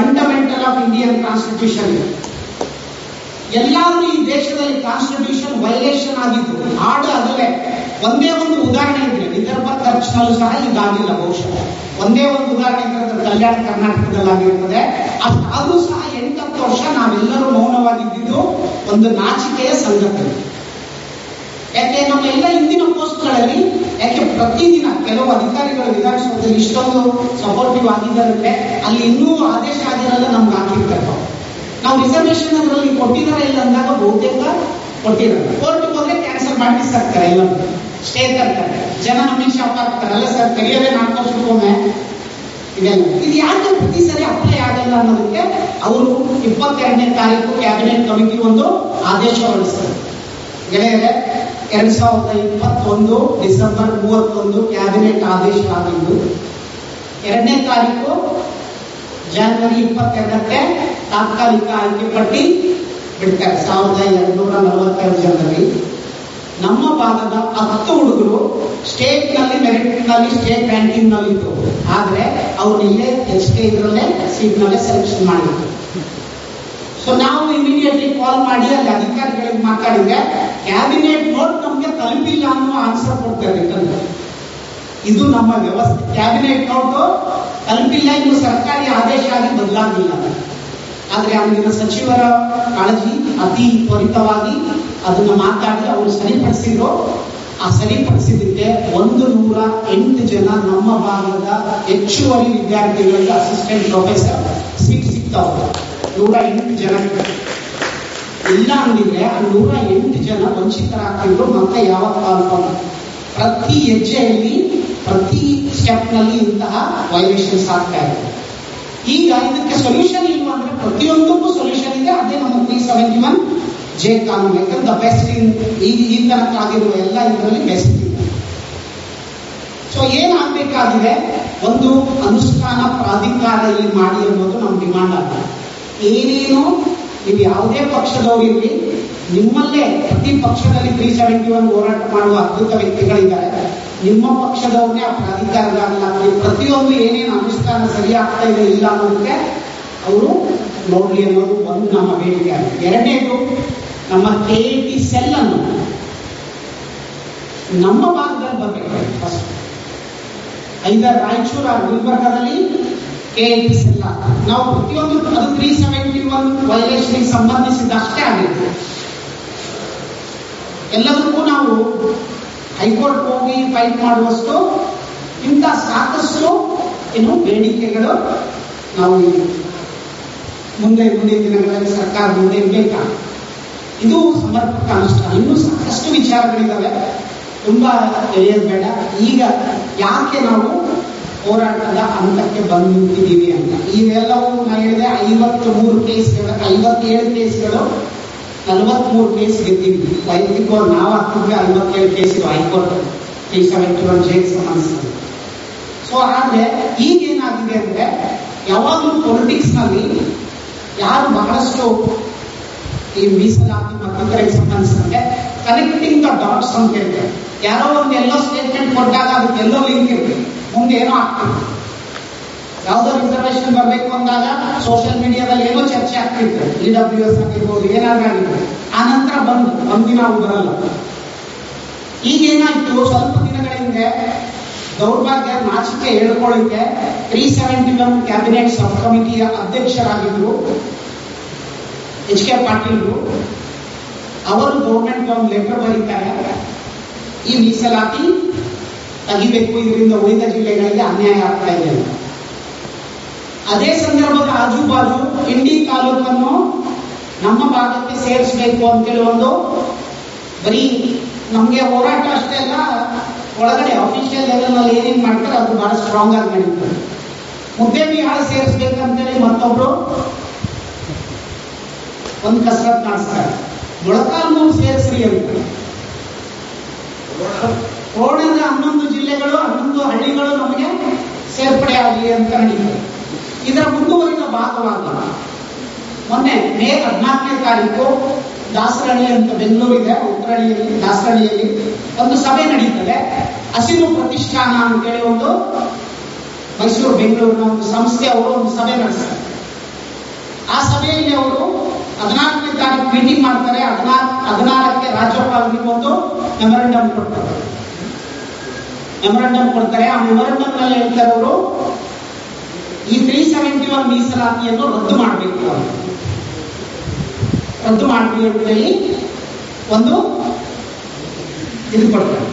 ಫಂಡಮೆಂಟಲ್ ಆಫ್ ಇಂಡಿಯನ್ ಕಾನ್ಸ್ಟಿಟ್ಯೂಷನ್ ಇದೆ ಎಲ್ಲಾದ್ರೂ ಈ ದೇಶದಲ್ಲಿ ಕಾನ್ಸ್ಟಿಟ್ಯೂಷನ್ ವಯ ವೈಲೇಷನ್ ಆಗಿದ್ದು ಹಾಡು ಅದಲ್ಲೇ ಒಂದೇ ಒಂದು ಉದಾಹರಣೆ ಇದ್ರೆ ವಿದರ್ಭ ಖರ್ಚಿನಲ್ಲೂ ಸಹ ಇದಾಗಿಲ್ಲ ಬಹುಶಃ ಒಂದೇ ಒಂದು ಉದಾಹರಣೆ ಇದ್ರೆ ಅದು ಕಲ್ಯಾಣ ಕರ್ನಾಟಕದಲ್ಲಾಗಿರ್ತದೆ ಅಷ್ಟ್- ಆದ್ರೂ ಸಹ ಎಂಟತ್ತು ವರ್ಷ ನಾವೆಲ್ಲರೂ ಮೌನವಾಗಿದ್ದು ಒಂದು ನಾಚಿಕೆಯ ಸಂಗತಿ ಯಾಕೆ ನಮ್ಮ ಎಲ್ಲ ಹಿಂದಿನ ಪೋಸ್ಟ್ಗಳಲ್ಲಿ ಯಾಕೆ ಪ್ರತಿದಿನ ಕೆಲವು ಅಧಿಕಾರಿಗಳು ವಿಧಾನಸೌಧದಲ್ಲಿ ಇಷ್ಟೊಂದು ಸಪೋರ್ಟಿವ್ ಆಗಿದ್ದಾರೆ ಅಂದ್ರೆ ಅಲ್ಲಿ ಇನ್ನೂ ಆದೇಶ ಆಗಿರಲ್ಲ ನಮ್ಗೆ ಹಾಕಿರ್ತಾರೆ ನಾವು ರಿಸರ್ವೇಶನ್ ಅದರಲ್ಲಿ ಕೊಟ್ಟಿದ್ದಾರೆ ಇಲ್ಲ ಅಂದಾಗ ಬಹುತೇಕ ಕೊಟ್ಟಿರಲ್ಲ ಕೋರ್ಟ್ಗೆ ಹೋದ್ರೆ ಕ್ಯಾನ್ಸಲ್ ಮಾಡಿಸ್ತಾರೆ ಎಲ್ಲ ಸ್ಟೇ ತರ್ತಾರೆ ಜನ ನಮಗೆ ಶಾಪ್ ಆಗ್ತಾರೆ ಅಲ್ಲ ಸರ್ ತೆಗೆಯೋದೇ ನಾಲ್ಕು ವರ್ಷಕ್ಕೊಮ್ಮೆ ಇದೆಲ್ಲ ಇದು ಯಾಕೆ ಪ್ರತಿ ಸರಿ ಅಪ್ಲೈ ಆಗಲ್ಲ ಅನ್ನೋದಕ್ಕೆ ಅವರು ಇಪ್ಪತ್ತೆರಡನೇ ತಾರೀಕು ಕ್ಯಾಬಿನೆಟ್ ಕಮಿಟಿ ಒಂದು ಆದೇಶ ಹೊರಡಿಸ್ತಾರೆ ಗೆಳೆಯರೆ ಎರಡ್ ಸಾವಿರದ ಇಪ್ಪತ್ತೊಂದು ಡಿಸೆಂಬರ್ ಮೂವತ್ತೊಂದು ಕ್ಯಾಬಿನೆಟ್ ಆದೇಶ ಆಗಿದ್ದು ಎರಡನೇ ತಾರೀಕು ಜನವರಿ ಇಪ್ಪತ್ತೆರಡಕ್ಕೆ ತಾತ್ಕಾಲಿಕ ಆಯ್ಕೆ ಪಟ್ಟಿ ಬಿಡ್ತಾರೆ ಸಾವಿರದ ಎರಡ್ನೂರ ನಲವತ್ತೆರಡು ಜನರಲ್ಲಿ ನಮ್ಮ ಭಾಗದ ಹತ್ತು ಹುಡುಗರು ಸ್ಟೇಟ್ ನಲ್ಲಿ ಮೆರಿಟ್ ನಲ್ಲಿ ಸ್ಟೇಟ್ ರ್ಯಾಂಕಿಂಗ್ ನಲ್ಲಿ ಇತ್ತು ಆದ್ರೆ ಅವ್ರು ಇಲ್ಲೇ ಎಸ್ ಕೆ ಇದರಲ್ಲೇ ಸೀಟ್ ನಲ್ಲೇ ಸೆಲೆಕ್ಷನ್ ಮಾಡಿದ್ರು ಸೊ ನಾವು ಇಮಿಡಿಯೇಟ್ಲಿ ಕಾಲ್ ಮಾಡಿ ಅಲ್ಲಿ ಅಧಿಕಾರಿಗಳಿಗೆ ಮಾತಾಡಿದ್ರೆ ಕ್ಯಾಬಿನೆಟ್ ನೋಟ್ ನಮ್ಗೆ ತಲುಪಿಲ್ಲ ಅನ್ನೋ ಆನ್ಸರ್ ಕೊಡ್ತಾರೆ ರಿಟರ್ನ್ ಇದು ನಮ್ಮ ವ್ಯವಸ್ಥೆ ಕ್ಯಾಬಿನೆಟ್ ನೋಟು ತಲುಪಿಲ್ಲ ಇನ್ನು ಸರ್ಕಾರಿ ಆದೇಶ ಆಗಿ ಬದಲಾಗಿಲ್ಲ ಆದ್ರೆ ಅಂದಿನ ಸಚಿವರ ಕಾಳಜಿ ಅತಿ ತ್ವರಿತವಾಗಿ ಅದನ್ನ ಮಾತಾಡಿ ಅವರು ಸರಿಪಡಿಸಿದ್ರು ಆ ಸರಿಪಡಿಸಿದ್ದಕ್ಕೆ ಒಂದು ನೂರ ಎಂಟು ಜನ ನಮ್ಮ ಭಾಗದ ಹೆಚ್ಚುವರಿ ವಿದ್ಯಾರ್ಥಿಗಳಿಗೆ ಅಸಿಸ್ಟೆಂಟ್ ಪ್ರೊಫೆಸರ್ ಸೀಟ್ ಸಿಗ್ತಾವ ನೂರ ಎಂಟು ಜನ ಇಲ್ಲ ಅಂದಿದ್ರೆ ಆ ನೂರ ಎಂಟು ಜನ ವಂಚಿತರಾಗ್ತಿದ್ರು ಮತ್ತೆ ಯಾವ ಕಾಲ್ಫಾರ್ಮ್ ಪ್ರತಿ ಹೆಜ್ಜೆಯಲ್ಲಿ ಪ್ರತಿ ಸ್ಟೆಪ್ ನಲ್ಲಿ ಇಂತಹ ವೈಲೇಷನ್ಸ್ ಆಗ್ತಾ ಇದೆ ಈಗ ಇದಕ್ಕೆ ಸೊಲ್ಯೂಷನ್ ಇಲ್ವಾ ಅಂದ್ರೆ ಪ್ರತಿಯೊಂದಕ್ಕೂ ಸೊಲ್ಯೂಷನ್ ಇದೆ ಅದೇ ನಮ್ಮ ತ್ರೀ ಸೆವೆಂಟಿ ಒನ್ ಜೆ ಕಾನೂನು ಯಾಕಂದ್ರೆ ದ ಬೆಸ್ಟ್ ಇನ್ ಈಗ ಈ ತನಕ ಆಗಿರುವ ಎಲ್ಲ ಇದರಲ್ಲಿ ಬೆಸ್ಟ್ ಇದೆ ಸೊ ಏನಾಗಬೇಕಾಗಿದೆ ಒಂದು ಅನುಷ್ಠಾನ ಪ್ರಾಧಿಕಾರ ಇಲ್ಲಿ ಮಾಡಿ ಅನ್ನೋದು ನಮ್ಮ ಡಿಮಾಂಡ್ ಆಗಿದೆ ಏನೇನು ನೀವು ಯಾವುದೇ ಪಕ್ಷದವರಿರಲಿ ನಿಮ್ಮಲ್ಲೇ ಪ್ರತಿ ಪಕ್ಷದಲ್ಲಿ ತ್ರೀ ಸೆವೆಂಟಿ ಒನ್ ಹೋರಾಟ ಮಾಡುವ ಅದ್ಭುತ ವ್ಯಕ್ತಿಗಳಿದ್ದಾರೆ ನಿಮ್ಮ ಪಕ್ಷದವ್ರನ್ನೇ ಆ ಪ್ರಾಧಿಕಾರಗಳಾಗಲಿ ಪ್ರತಿಯೊಂದು ಏನೇನು ಅನುಷ್ಠಾನ ಸರಿ ಆಗ್ತಾ ಇದೆ ಇಲ್ಲ ಅನ್ನೋದಕ್ಕೆ ಅವರು ನೋಡ್ಲಿ ಅನ್ನೋದು ಒಂದು ನಮ್ಮ ಬೇಡಿಕೆ ಆಗಿದೆ ಎರಡನೇದು ನಮ್ಮ ಕೆ ಟಿ ಸೆಲ್ ಅನ್ನು ನಮ್ಮ ಭಾಗದಲ್ಲಿ ಬರಬೇಕು ಫಸ್ಟ್ ಐದರ್ ರಾಯಚೂರು ಆ ಗುಲ್ಬರ್ಗಾದಲ್ಲಿ ಕೆ ಎಸ್ ಎಲ್ಲ ನಾವು ಪ್ರತಿಯೊಂದು ಅದು ತ್ರೀ ಸೆವೆಂಟಿ ಒನ್ ವೈಲೇಷನ್ ಸಂಬಂಧಿಸಿದ ಅಷ್ಟೇ ಆಗಿತ್ತು ಎಲ್ಲದಕ್ಕೂ ನಾವು ಹೈಕೋರ್ಟ್ ಹೋಗಿ ಫೈಟ್ ಮಾಡುವಷ್ಟು ಇಂಥ ಸಾಕಷ್ಟು ಏನು ಬೇಡಿಕೆಗಳು ನಾವು ಮುಂದೆ ಮುಂದಿನ ದಿನಗಳಲ್ಲಿ ಸರ್ಕಾರ ಮುಂದೆ ಬೇಕಾಗುತ್ತೆ ಇದು ಸಮರ್ಪಕ ಅನುಷ್ಠಾನ ಇನ್ನೂ ಸಾಕಷ್ಟು ವಿಚಾರಗಳಿದ್ದಾವೆ ತುಂಬಾ ಎಳೆಯೋದು ಬೇಡ ಈಗ ಯಾಕೆ ನಾವು ಹೋರಾಟದ ಹಂತಕ್ಕೆ ಬಂದು ನಿಂತಿದ್ದೀವಿ ಅಂತ ಇವೆಲ್ಲವೂ ನಾ ಹೇಳಿದೆ ಐವತ್ತು ಮೂರು ಕೇಸ್ಗಳು ಐವತ್ತೇಳು ಕೇಸ್ಗಳು ನಲವತ್ಮೂರು ಕೇಸ್ ಗೆದ್ದಿದ್ವಿ ವೈಯಕ್ತಿಕವಾಗಿ ನಾವು ಹಾಕಿದ್ವಿ ಐವತ್ತೇಳು ಕೇಸ್ ಇದು ಹೈಕೋರ್ಟ್ ತ್ರೀ ಸೆವೆಂಟಿ ಒನ್ ಜೇಗೆ ಸಂಬಂಧಿಸಿದೆ ಸೊ ಆದ್ರೆ ಈಗ ಏನಾಗಿದೆ ಅಂದ್ರೆ ಯಾವಾಗಲೂ ಪೊಲಿಟಿಕ್ಸ್ ನಲ್ಲಿ ಯಾರು ಬಹಳಷ್ಟು ಈ ಮೀಸಲಾತಿ ಮತ್ತಿತರಿಗೆ ಸಂಬಂಧಿಸಿದಂತೆ ಕನೆಕ್ಟಿಂಗ್ ದ ಡಾಟ್ಸ್ ಅಂತ ಹೇಳ್ತಾರೆ ಯಾರೋ ಒಂದು ಎಲ್ಲೋ ಸ್ಟೇಟ್ಮೆಂಟ್ ಕೊಟ್ಟಾಗ ಅದಕ್ಕೆ ಎಲ್ಲೋ ಲಿಂಕ್ ಇರುತ್ತೆ ಮುಂದೆ ಏನೋ ಆಗ್ತದೆ ಯಾವುದೋ ರಿಸರ್ವೇಶನ್ ಬರಬೇಕು ಅಂದಾಗ ಸೋಷಿಯಲ್ ಮೀಡಿಯಾದಲ್ಲಿ ಏನೋ ಚರ್ಚೆ ಆಗ್ತಿತ್ತು ಇ ಡಬ್ಲ್ಯೂ ಎಸ್ ಆಗಿರ್ಬೋದು ಏನಾದ್ರೂ ಆಗಿರ್ಬೋದು ಆ ನಂತರ ಬಂದು ಒಂದಿನ ಅವು ಬರಲ್ಲ ಈಗ ಏನಾಯ್ತು ಸ್ವಲ್ಪ ದಿನಗಳ ಹಿಂದೆ ದೌರ್ಭಾಗ್ಯ ನಾಚಿಕೆ ಹೇಳ್ಕೊಳ್ಳಿಕ್ಕೆ three seventy one cabinet sub ಕಮಿಟಿಯ ಅಧ್ಯಕ್ಷರಾಗಿದ್ರು ಎಚ್ ಕೆ ಪಾಟೀಲ್ರು ಅವರು ಗೌರ್ಮೆಂಟ್ ಒಂದು ಲೆಟರ್ ಬರೀತಾರೆ ಈ ಮೀಸಲಾತಿ ತೆಗಿಬೇಕು ಇದರಿಂದ ಉಳಿದ ಜಿಲ್ಲೆಗಳಿಗೆ ಅನ್ಯಾಯ ಆಗ್ತಾ ಇದೆ ಅಂತ ಅದೇ ಸಂದರ್ಭದ ಆಜುಬಾಜು ಇಂಡಿ ತಾಲೂಕನ್ನು ನಮ್ಮ ಭಾಗಕ್ಕೆ ಸೇರಿಸಬೇಕು ಅಂತೇಳಿ ಒಂದು ಬರೀ ನಮಗೆ ಹೋರಾಟ ಅಷ್ಟೇ ಅಲ್ಲ ಒಳಗಡೆ ಅಫಿಷಿಯಲ್ ಲೆವೆಲ್ ನಲ್ಲಿ ಏನೇನ್ ಮಾಡ್ತಾರೆ ಅದು ಬಹಳ ಸ್ಟ್ರಾಂಗ್ ಆಗಿ ನಡೀತದೆ ಮುದ್ದೇಬಿಹಾಳ ಸೇರಿಸ್ಬೇಕಂತೇಳಿ ಮತ್ತೊಬ್ರು ಒಂದು ಕಸರತ್ ಮಾಡಿಸ್ತಾರೆ ಮೊಳಕಾಲ್ಮೂರು ಸೇರಿಸ್ರಿ ಅಂತ ರೋಡದ ಹನ್ನೊಂದು ಜಿಲ್ಲೆಗಳು ಹನ್ನೊಂದು ಹಳ್ಳಿಗಳು ನಮಗೆ ಸೇರ್ಪಡೆ ಆಗಲಿ ಅಂತ ನಡೀತದೆ ಇದರ ಮುಂದುವರಿದ ಭಾಗವಾಗಿ ಮೊನ್ನೆ ಮೇ ಹದಿನಾಲ್ಕನೇ ತಾರೀಕು ದಾಸರಹಳ್ಳಿ ಅಂತ ಬೆಂಗಳೂರು ಇದೆ ಉತ್ತರಹಳ್ಳಿಯಲ್ಲಿ ದಾಸರಹಳ್ಳಿಯಲ್ಲಿ ಒಂದು ಸಭೆ ನಡೀತದೆ ಹಸಿರು ಪ್ರತಿಷ್ಠಾನ ಅಂತೇಳಿ ಒಂದು ಮೈಸೂರು ಬೆಂಗಳೂರಿನ ಒಂದು ಸಂಸ್ಥೆ ಅವರು ಒಂದು ಸಭೆ ನಡೆಸ್ತಾರೆ ಆ ಸಭೆಯಲ್ಲಿ ಅವರು ಹದಿನಾಲ್ಕನೇ ತಾರೀಕು ಮೀಟಿಂಗ್ ಮಾಡ್ತಾರೆ ಹದಿನಾಲ್ಕು ಹದಿನಾರಕ್ಕೆ ರಾಜ್ಯಪಾಲರು ಮೆಮೊರಂಡಮ್ ಕೊಡ್ತಾರೆ ಮೆಮೊರಂಡಮ್ ಕೊಡ್ತಾರೆ ಆ ಮೆಮೊರಂಡಮ್ ನಲ್ಲಿ ಹೇಳ್ತಾರೆ ಅವರು ಈ ತ್ರೀ ಸೆವೆಂಟಿ ಒನ್ ಮೀಸಲಾತಿಯನ್ನು ರದ್ದು ಮಾಡಬೇಕು ರದ್ದು ಮಾಡಬೇಕು ಅಂತ ಹೇಳಿ ಒಂದು ಇದು ಕೊಡ್ತಾರೆ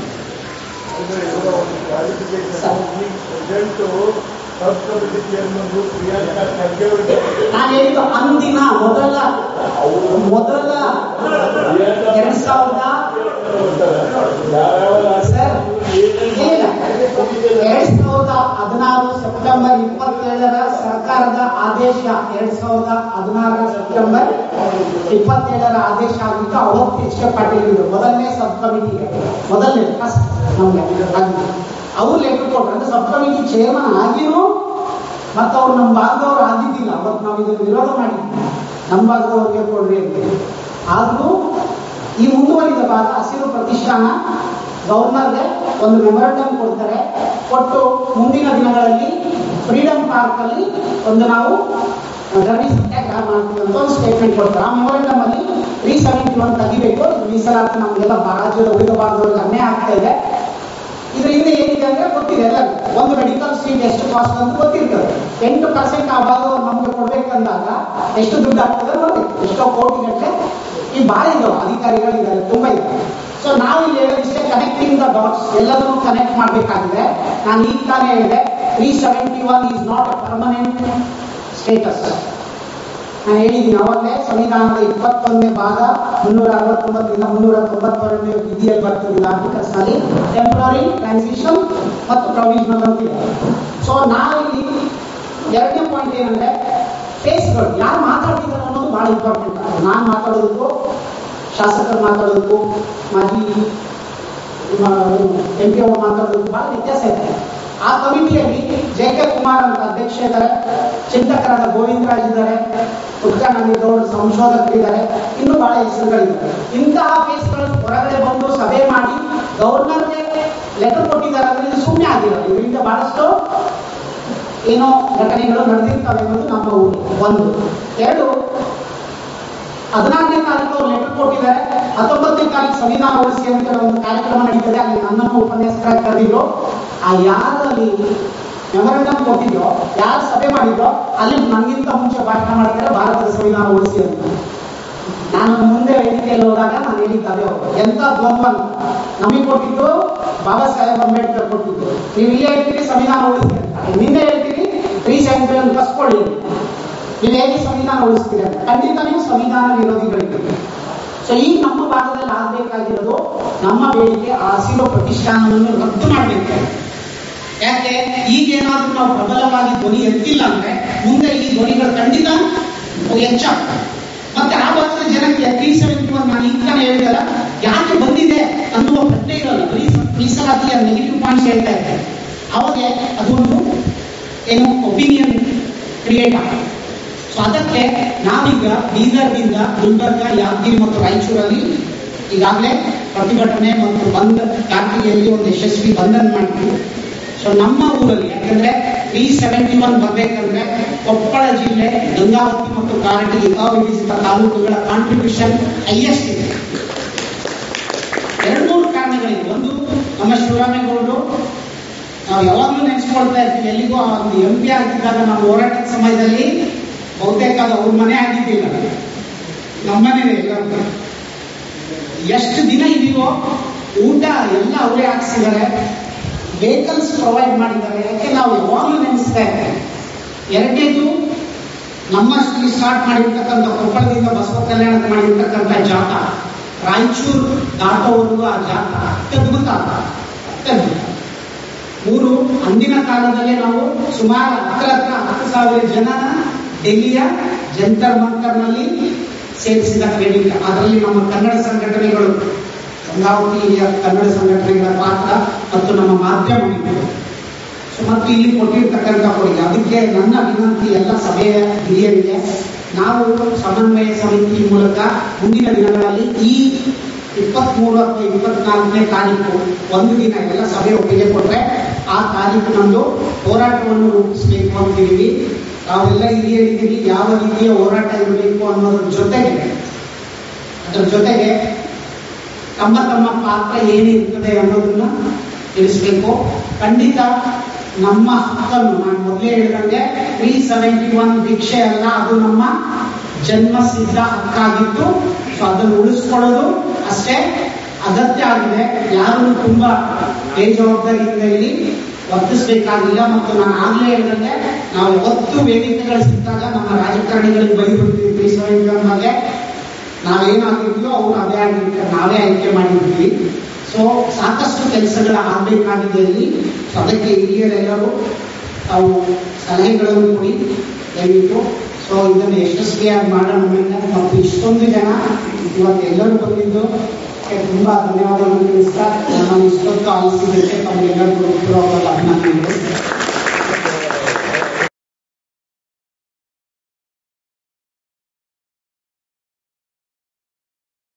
ನಾನು ಹೇಳಿದ್ದು ಅಂದಿನ ಮೊದಲ ಮೊದಲ ಎರಡ್ ಸಾವಿರದ ಸರ್ ಇಲ್ಲ ಎರಡ್ ಸಾವಿರದ ಹದಿನಾರು ಸೆಪ್ಟೆಂಬರ್ ಇಪ್ಪತ್ತೇಳರ ಸರ್ಕಾರದ ಆದೇಶ ಎರಡ್ ಸಾವಿರದ ಹದಿನಾರರ ಸೆಪ್ಟೆಂಬರ್ ಇಪ್ಪತ್ತೇಳರ ಆದೇಶ ಆಗಿದ್ದು ಅವತ್ತು ಎಚ್ ಕೆ ಪಾಟೀಲ್ ಇದ್ರು ಮೊದಲನೇ ಸಬ್ ಕಮಿಟಿಗೆ ಮೊದಲನೇ ಫಸ್ಟ್ ನಮ್ಗೆ ಆಗಿದ್ದು. ಅವ್ರು ಲೆಕ್ಕ ಕೊಟ್ರು ಅಂದ್ರೆ ಸಬ್ ಕಮಿಟಿ ಚೇರ್ಮನ್ ಆಗಿನೂ ಮತ್ತು ಅವ್ರು ನಮ್ಮ ಭಾಗದವ್ರು ಆಗಿದ್ದಿಲ್ಲ ಅವತ್ತು ನಾವು ಇದನ್ನು ವಿರೋಧ ಮಾಡಿದ್ವಿ ನಮ್ಮ ಭಾಗದವ್ರಿಗೆ ಕೊಡ್ರಿ ಅಂತ ಆದ್ರೂ ಈ ಮುಂದುವರಿದ ಭಾಗ ಹಸಿರು ಪ್ರತಿಷ್ಠಾನ ಗವರ್ನರ್ಗೆ ಒಂದು ಮೆಮೊರಂಡಮ್ ಕೊಡ್ತಾರೆ ಕೊಟ್ಟು ಮುಂದಿನ ದಿನಗಳಲ್ಲಿ ಫ್ರೀಡಮ್ ಪಾರ್ಕ್ ಅಲ್ಲಿ ಒಂದು ನಾವು ಧರಣಿ ಸತ್ಯಾಗ್ರಹ ಮಾಡ್ತೀವಿ ಅಂತ ಒಂದು ಸ್ಟೇಟ್ಮೆಂಟ್ ಕೊಡ್ತಾರೆ ಆ ಮೆಮೊರಂಡಮ್ ಅಲ್ಲಿ ತ್ರೀ ಸೆವೆಂಟಿ ಒನ್ ತೆಗಿಬೇಕು ಇದು ಮೀಸಲಾತಿ ನಮಗೆಲ್ಲ ರಾಜ್ಯದ ಉಳಿದ ಭಾಗದವ್ರಿಗೆ ಅನ್ಯಾಯ ಆಗ್ತಾ ಇದೆ ಇದ್ರ ಹಿಂದೆ ಏನಿದೆ ಅಂದ್ರೆ ಗೊತ್ತಿದೆ ಎಲ್ಲ ಒಂದು ಮೆಡಿಕಲ್ ಸೀಟ್ ಎಷ್ಟು ಕಾಸ್ಟ್ ಅಂತ ಗೊತ್ತಿರ್ತದೆ ಎಂಟು ಪರ್ಸೆಂಟ್ ಆ ಭಾಗವನ್ನು ನಮ್ಗೆ ಕೊಡ್ಬೇಕಂದಾಗ ಎಷ್ಟು ದುಡ್ಡು ಆಗ್ತದೆ ನೋಡಿ ಎಷ್ಟೋ ಕೋಟಿ ಗಟ್ಟಲೆ ಈ ಭಾಳ ಇದಾವೆ ಅಧಿಕಾರಿಗಳಿದ್ದಾರೆ ತುಂಬಾ ಇದ್ದಾರೆ ಸೊ ನಾವು ಇಲ್ಲಿ ಹೇಳೋದಿಷ್ಟೇ ಕನೆಕ್ಟಿಂಗ್ ದ ಡಾಟ್ಸ್ ಎಲ್ಲದನ್ನು ಕನೆಕ್ಟ್ ಮಾಡಬೇಕಾಗಿದೆ ನಾನು ಈಗ ತಾನೇ ಹೇಳಿದೆ three seventy one is not a permanent status ನಾನು ಹೇಳಿದ್ದೀನಿ ಅವಾಗಲೇ ಸಂವಿಧಾನದ ಇಪ್ಪತ್ತೊಂದನೇ ಭಾಗ ಮುನ್ನೂರ ಅರವತ್ತೊಂಬತ್ತರಿಂದ ಮುನ್ನೂರ ತೊಂಬತ್ತೆರಡನೇ ವಿಧಿಯಲ್ಲಿ ಬರ್ತದೆ ಆರ್ಟಿಕಲ್ಸ್ ನಲ್ಲಿ ಟೆಂಪರರಿ ಟ್ರಾನ್ಸಿಷನ್ ಮತ್ತು ಪ್ರೊವಿಷನಲ್ ಅಂತಿದೆ ಸೊ ನಾವಿಲ್ಲಿ ಎರಡನೇ ಪಾಯಿಂಟ್ ಏನಂದ್ರೆ ಫೇಸ್ಗಳು ಯಾರು ಮಾತಾಡ್ತಿದ್ದಾರೆ ಅನ್ನೋದು ಬಹಳ ಇಂಪಾರ್ಟೆಂಟ್ ನಾನು ಮಾತಾಡೋದಕ್ಕೂ ಶಾಸಕರು ಮಾತಾಡೋದಕ್ಕೂ ಮಾಜಿ ಎಂ ಪಿ ಅವರು ಮಾತಾಡೋದಕ್ಕೂ ಬಹಳ ವ್ಯತ್ಯಾಸ ಇದೆ ಆ ಕಮಿಟಿಯಲ್ಲಿ ಜೆ ಕೆ ಕುಮಾರ್ ಅಂತ ಅಧ್ಯಕ್ಷ ಇದ್ದಾರೆ ಚಿಂತಕರಾದ ಗೋವಿಂದರಾಜ್ ಇದ್ದಾರೆ ಗೌಡ ಸಂಶೋಧಕರಿದ್ದಾರೆ ಇನ್ನೂ ಬಹಳ ಹೆಸರುಗಳಿದ್ದಾರೆ ಇಂತಹ ಕೇಸ್ಗಳು ಹೊರಗಡೆ ಬಂದು ಸಭೆ ಮಾಡಿ ಗವರ್ನರ್ಗೆ ಲೆಟರ್ ಕೊಟ್ಟಿದ್ದಾರೆ ಅಂದ್ರೆ ಇದು ಸುಮ್ಮನೆ ಆಗಿರೋದು ಇದರಿಂದ ಬಹಳಷ್ಟು ಏನೋ ಘಟನೆಗಳು ನಡೆದಿರ್ತವೆ ಅನ್ನೋದು ನಮ್ಮ ಊರು ಒಂದು ಎರಡು ಹದಿನಾರನೇ ತಾರೀಕು ಅವ್ರು ಲೆಟರ್ ಕೊಟ್ಟಿದ್ದಾರೆ ಹತ್ತೊಂಬತ್ತನೇ ತಾರೀಕು ಸಂವಿಧಾನ ಉಳಿಸಿ ಅಂತ ಒಂದು ಕಾರ್ಯಕ್ರಮ ನಡೀತದೆ ಅಲ್ಲಿ ನನ್ನನ್ನು ಉಪನ್ಯಾಸಕರ ಕರೆದಿದ್ರು ಆ ಯಾರಲ್ಲಿ ಮೆಮೊರಂಡಮ್ ಕೊಟ್ಟಿದ್ರೋ ಯಾರು ಸಭೆ ಮಾಡಿದ್ರೋ ಅಲ್ಲಿ ನನಗಿಂತ ಮುಂಚೆ ಭಾಷಣ ಮಾಡ್ತಾರೆ ಭಾರತದ ಸಂವಿಧಾನ ಉಳಿಸಿ ಅಂತ ನಾನು ಮುಂದೆ ವೇದಿಕೆಯಲ್ಲಿ ಹೋದಾಗ ನಾನು ಹೇಳಿದ್ದೆ ಅದೇ ಅವ್ರು. ಎಂತ ದ್ವಂದ್ವ ಅಂತ. ನಮಗೆ ಕೊಟ್ಟಿದ್ದು ಬಾಬಾ ಸಾಹೇಬ್ ಅಂಬೇಡ್ಕರ್ ಕೊಟ್ಟಿದ್ದು ನೀವು ಇಲ್ಲಿ ಹೇಳ್ತೀರಿ ಸಂವಿಧಾನ ಉಳಿಸಿ ಅಂತ ನಿನ್ನೆ ಹೇಳ್ತೀರಿ ತ್ರೀ ಸೆವೆಂಟಿ ಒನ್ ಕಸ್ಕೊಳ್ಳಿ ಅಂತ. ನೀವು ಹೇಗೆ ಸಂವಿಧಾನ ಉಳಿಸ್ತೀರಿ ಅಂತ ಖಂಡಿತ ನೀವು ಸಂವಿಧಾನ ವಿರೋಧಿಗಳಿದ್ದೀರಿ ಸೊ ಈಗ ನಮ್ಮ ಭಾಗದಲ್ಲಿ ಆಗಬೇಕಾಗಿರೋದು ನಮ್ಮ ಬೇಡಿಕೆ ಆ ಹಸಿರು ಪ್ರತಿಷ್ಠಾನವನ್ನು ರದ್ದು ಮಾಡಬೇಕು ಯಾಕೆ ಈಗೇನಾದ್ರೂ ನಾವು ಪ್ರಬಲವಾಗಿ ಧ್ವನಿ ಎತ್ತಿಲ್ಲ ಅಂದ್ರೆ ಮುಂದೆ ಈ ಧ್ವನಿಗಳು ಖಂಡಿತ ಹೆಚ್ಚಾಗ್ತವೆ ಮತ್ತೆ ಆ ಭಾಗದ ಜನಕ್ಕೆ ತ್ರೀ ಸೆವೆಂಟಿ ಒನ್ ನಾನು ಈಗ ತಾನೇ ಹೇಳಿದಲ್ಲ ಯಾಕೆ ಬಂದಿದೆ ಅನ್ನುವ ಪ್ರಶ್ನೆ ಇರೋಲ್ಲ ಬರೀ ಮೀಸಲಾತಿಯ ನೆಗೆಟಿವ್ ಪಾಯಿಂಟ್ಸ್ ಹೇಳ್ತಾ ಇದ್ದಾರೆ ಅವಾಗ ಅದೊಂದು ಏನು ಒಪಿನಿಯನ್ ಕ್ರಿಯೇಟ್ ಆಗ್ತದೆ ಸೊ ಅದಕ್ಕೆ ನಾವೀಗ ಬೀದರ್ನಿಂದ ಗುಲ್ಬರ್ಗ ಯಾದಗಿರಿ ಮತ್ತು ರಾಯಚೂರಲ್ಲಿ ಈಗಾಗಲೇ ಪ್ರತಿಭಟನೆ ಮತ್ತು ಬಂದ್ ಘಾಟಿಯಲ್ಲಿ ಒಂದು ಯಶಸ್ವಿ ಬಂಧನ ಮಾಡ್ತೀವಿ ಸೊ ನಮ್ಮ ಊರಲ್ಲಿ ಯಾಕಂದ್ರೆ ತ್ರೀ ಸೆವೆಂಟಿ ಒನ್ ಬರ್ಬೇಕಂದ್ರೆ ಕೊಪ್ಪಳ ಜಿಲ್ಲೆ ಗಂಗಾವತಿ ಮತ್ತು ಕಾರಟಗಿ ಅವಿಭಜಿತ ತಾಲೂಕುಗಳ ಕಾಂಟ್ರಿಬ್ಯೂಷನ್ ಹೈಯೆಸ್ಟ್ ಇದೆ ಎರಡು ಮೂರು ಕಾರಣಗಳಿವೆ ಒಂದು ನಮ್ಮ ಶಿವರಾಮೇಗೌಡರು ನಾವು ಯಾವಾಗಲೂ ನೆನೆಸ್ಕೊಳ್ತಾ ಇರ್ತೀವಿ ಎಲ್ಲಿಗೂ ಆ ಒಂದು ಎಂ ಪಿ ಆಗಿದ್ದಾಗ ನಮ್ಮ ಹೋರಾಟದ ಸಮಯದಲ್ಲಿ ಬಹುತೇಕ ಅದು ಅವ್ರ ಮನೆ ಆಗಿದ್ದಿಲ್ಲ ನಮ್ಮನೇ ಎಲ್ಲರೂ ಎಷ್ಟು ದಿನ ಇದೆಯೋ ಊಟ ಎಲ್ಲ ಅವರೇ ಹಾಕ್ಸಿದ್ದಾರೆ ವೆಹಿಕಲ್ಸ್ ಪ್ರೊವೈಡ್ ಮಾಡಿದ್ದಾರೆ ಯಾಕೆ ನಾವು ಯಾವಾಗಲೂ ನೆನೆಸ್ತಾ ಇದ್ದೇವೆ ಎರಡನೇದು ನಮ್ಮ ಸ್ಟಾರ್ಟ್ ಮಾಡಿರ್ತಕ್ಕಂಥ ಕೊಪ್ಪಳದಿಂದ ಬಸವ ಕಲ್ಯಾಣಕ್ಕೆ ಮಾಡಿರ್ತಕ್ಕಂಥ ಜಾತ ರಾಯಚೂರು ದಾಟೋವರೆಗೂ ಆ ಜಾತ ಅತ್ಯದ್ಭುತ ಅತ್ಯದ್ಭುತ ಮೂರು ಅಂದಿನ ಕಾಲದಲ್ಲೇ ನಾವು ಸುಮಾರು ಹತ್ತರ ಹತ್ರ ಹತ್ತು ಸಾವಿರ ಜನ ಡೆಲ್ಲಿಯ ಜಂತರ್ ಮಂತರ್ನಲ್ಲಿ ಸೇರಿಸಿದ ಕ್ರೆಡಿಟ್ ಅದರಲ್ಲಿ ನಮ್ಮ ಕನ್ನಡ ಸಂಘಟನೆಗಳು ಗಂಗಾವತಿಯ ಕನ್ನಡ ಸಂಘಟನೆಗಳ ಪಾತ್ರ ಮತ್ತು ನಮ್ಮ ಮಾಧ್ಯಮಗಳು ಸೊ ಮತ್ತು ಇಲ್ಲಿ ಕೊಟ್ಟಿರ್ತಕ್ಕಂಥ ಕೊಡುಗೆ ಅದಕ್ಕೆ ನನ್ನ ವಿನಂತಿ ಎಲ್ಲ ಸಭೆಯ ಹಿರಿಯರಿಗೆ ನಾವು ಸಮನ್ವಯ ಸಮಿತಿ ಮೂಲಕ ಮುಂದಿನ ದಿನಗಳಲ್ಲಿ ಈ ಇಪ್ಪತ್ಮೂರು ಅಥವಾ ಇಪ್ಪತ್ನಾಲ್ಕನೇ ತಾರೀಕು ಒಂದು ದಿನ ಎಲ್ಲ ಸಭೆ ಒಪ್ಪಿಗೆ ಕೊಟ್ಟರೆ ಆ ತಾರೀಕು ನಮ್ದು ಹೋರಾಟವನ್ನು ರೂಪಿಸಬೇಕು ಅಂತಿದ್ದೀವಿ ನಾವೆಲ್ಲ ಹಿರಿಯರಿದ್ದೀವಿ ಯಾವ ರೀತಿಯ ಹೋರಾಟ ಇರಬೇಕು ಅನ್ನೋದ್ರ ಜೊತೆಗೆ ಅದರ ಜೊತೆಗೆ ತಮ್ಮ ತಮ್ಮ ಪಾತ್ರ ಏನಿರ್ತದೆ ಅನ್ನೋದನ್ನ ತಿಳಿಸ್ಬೇಕು ಖಂಡಿತ ನಮ್ಮ ಹಕ್ಕನ್ನು ನಾನು ಮೊದಲೇ ಹೇಳಿದಂಗೆ ತ್ರೀ ಸೆವೆಂಟಿ ಒನ್ ಭಿಕ್ಷೆ ಅಲ್ಲ ಅದು ನಮ್ಮ ಜನ್ಮ ಸಿದ್ಧ ಹಕ್ಕಾಗಿತ್ತು ಸೊ ಅದನ್ನು ಉಳಿಸ್ಕೊಳ್ಳೋದು ಅಷ್ಟೇ ಅಗತ್ಯ ಆಗಿದೆ ಯಾರು ತುಂಬಾ ಬೇಜವಾಬ್ದಾರಿಯಿಂದ ಇಲ್ಲಿ ವರ್ತಿಸಬೇಕಾಗಿಲ್ಲ ಮತ್ತು ನಾನು ಆಗ್ಲೇ ಹೇಳಿದಂಗೆ ನಾವು ಯಾವತ್ತು ವೇದಿಕೆಗಳು ಸಿಕ್ಕಾಗ ನಮ್ಮ ರಾಜಕಾರಣಿಗಳಿಗೆ ಬೈಬಿಡ್ತೀವಿ ತ್ರೀ ಸೆವೆಂಟಿ ಒನ್ ಬಗ್ಗೆ ನಾವೇನಾಗಿದ್ಯೋ ಅವ್ರು ಅದೇ ಆಗಿರ್ತಾರೆ ನಾವೇ ಆಯ್ಕೆ ಮಾಡಿರ್ತೀವಿ ಸೊ ಸಾಕಷ್ಟು ಕೆಲಸಗಳ ಆಗಬೇಕಾಗಿದೆ ಇಲ್ಲಿ ಸೊ ಅದಕ್ಕೆ ಹಿರಿಯರೆಲ್ಲರೂ ತಾವು ಸಲಹೆಗಳನ್ನು ಕೊಡಿ ದಯವಿಟ್ಟು ಸೊ ಇದನ್ನು ಯಶಸ್ವಿಯಾಗಿ ಮಾಡೋಣ ಮೇಲೆ ಮತ್ತು ಇಷ್ಟೊಂದು ಜನ ಇವತ್ತು ಎಲ್ಲರೂ ಬಂದಿದ್ದು ಅದಕ್ಕೆ ತುಂಬಾ ಧನ್ಯವಾದಗಳು ತಿಳಿಸ್ತಾ ನಾನು ಇಷ್ಟೊತ್ತು ಆಲಿಸಿದ್ದಕ್ಕೆ ತಮಗೆಲ್ಲರಿಗೂ ಪೂರ್ವಕವಾದ ಅಭಿನಂದನೆಗಳು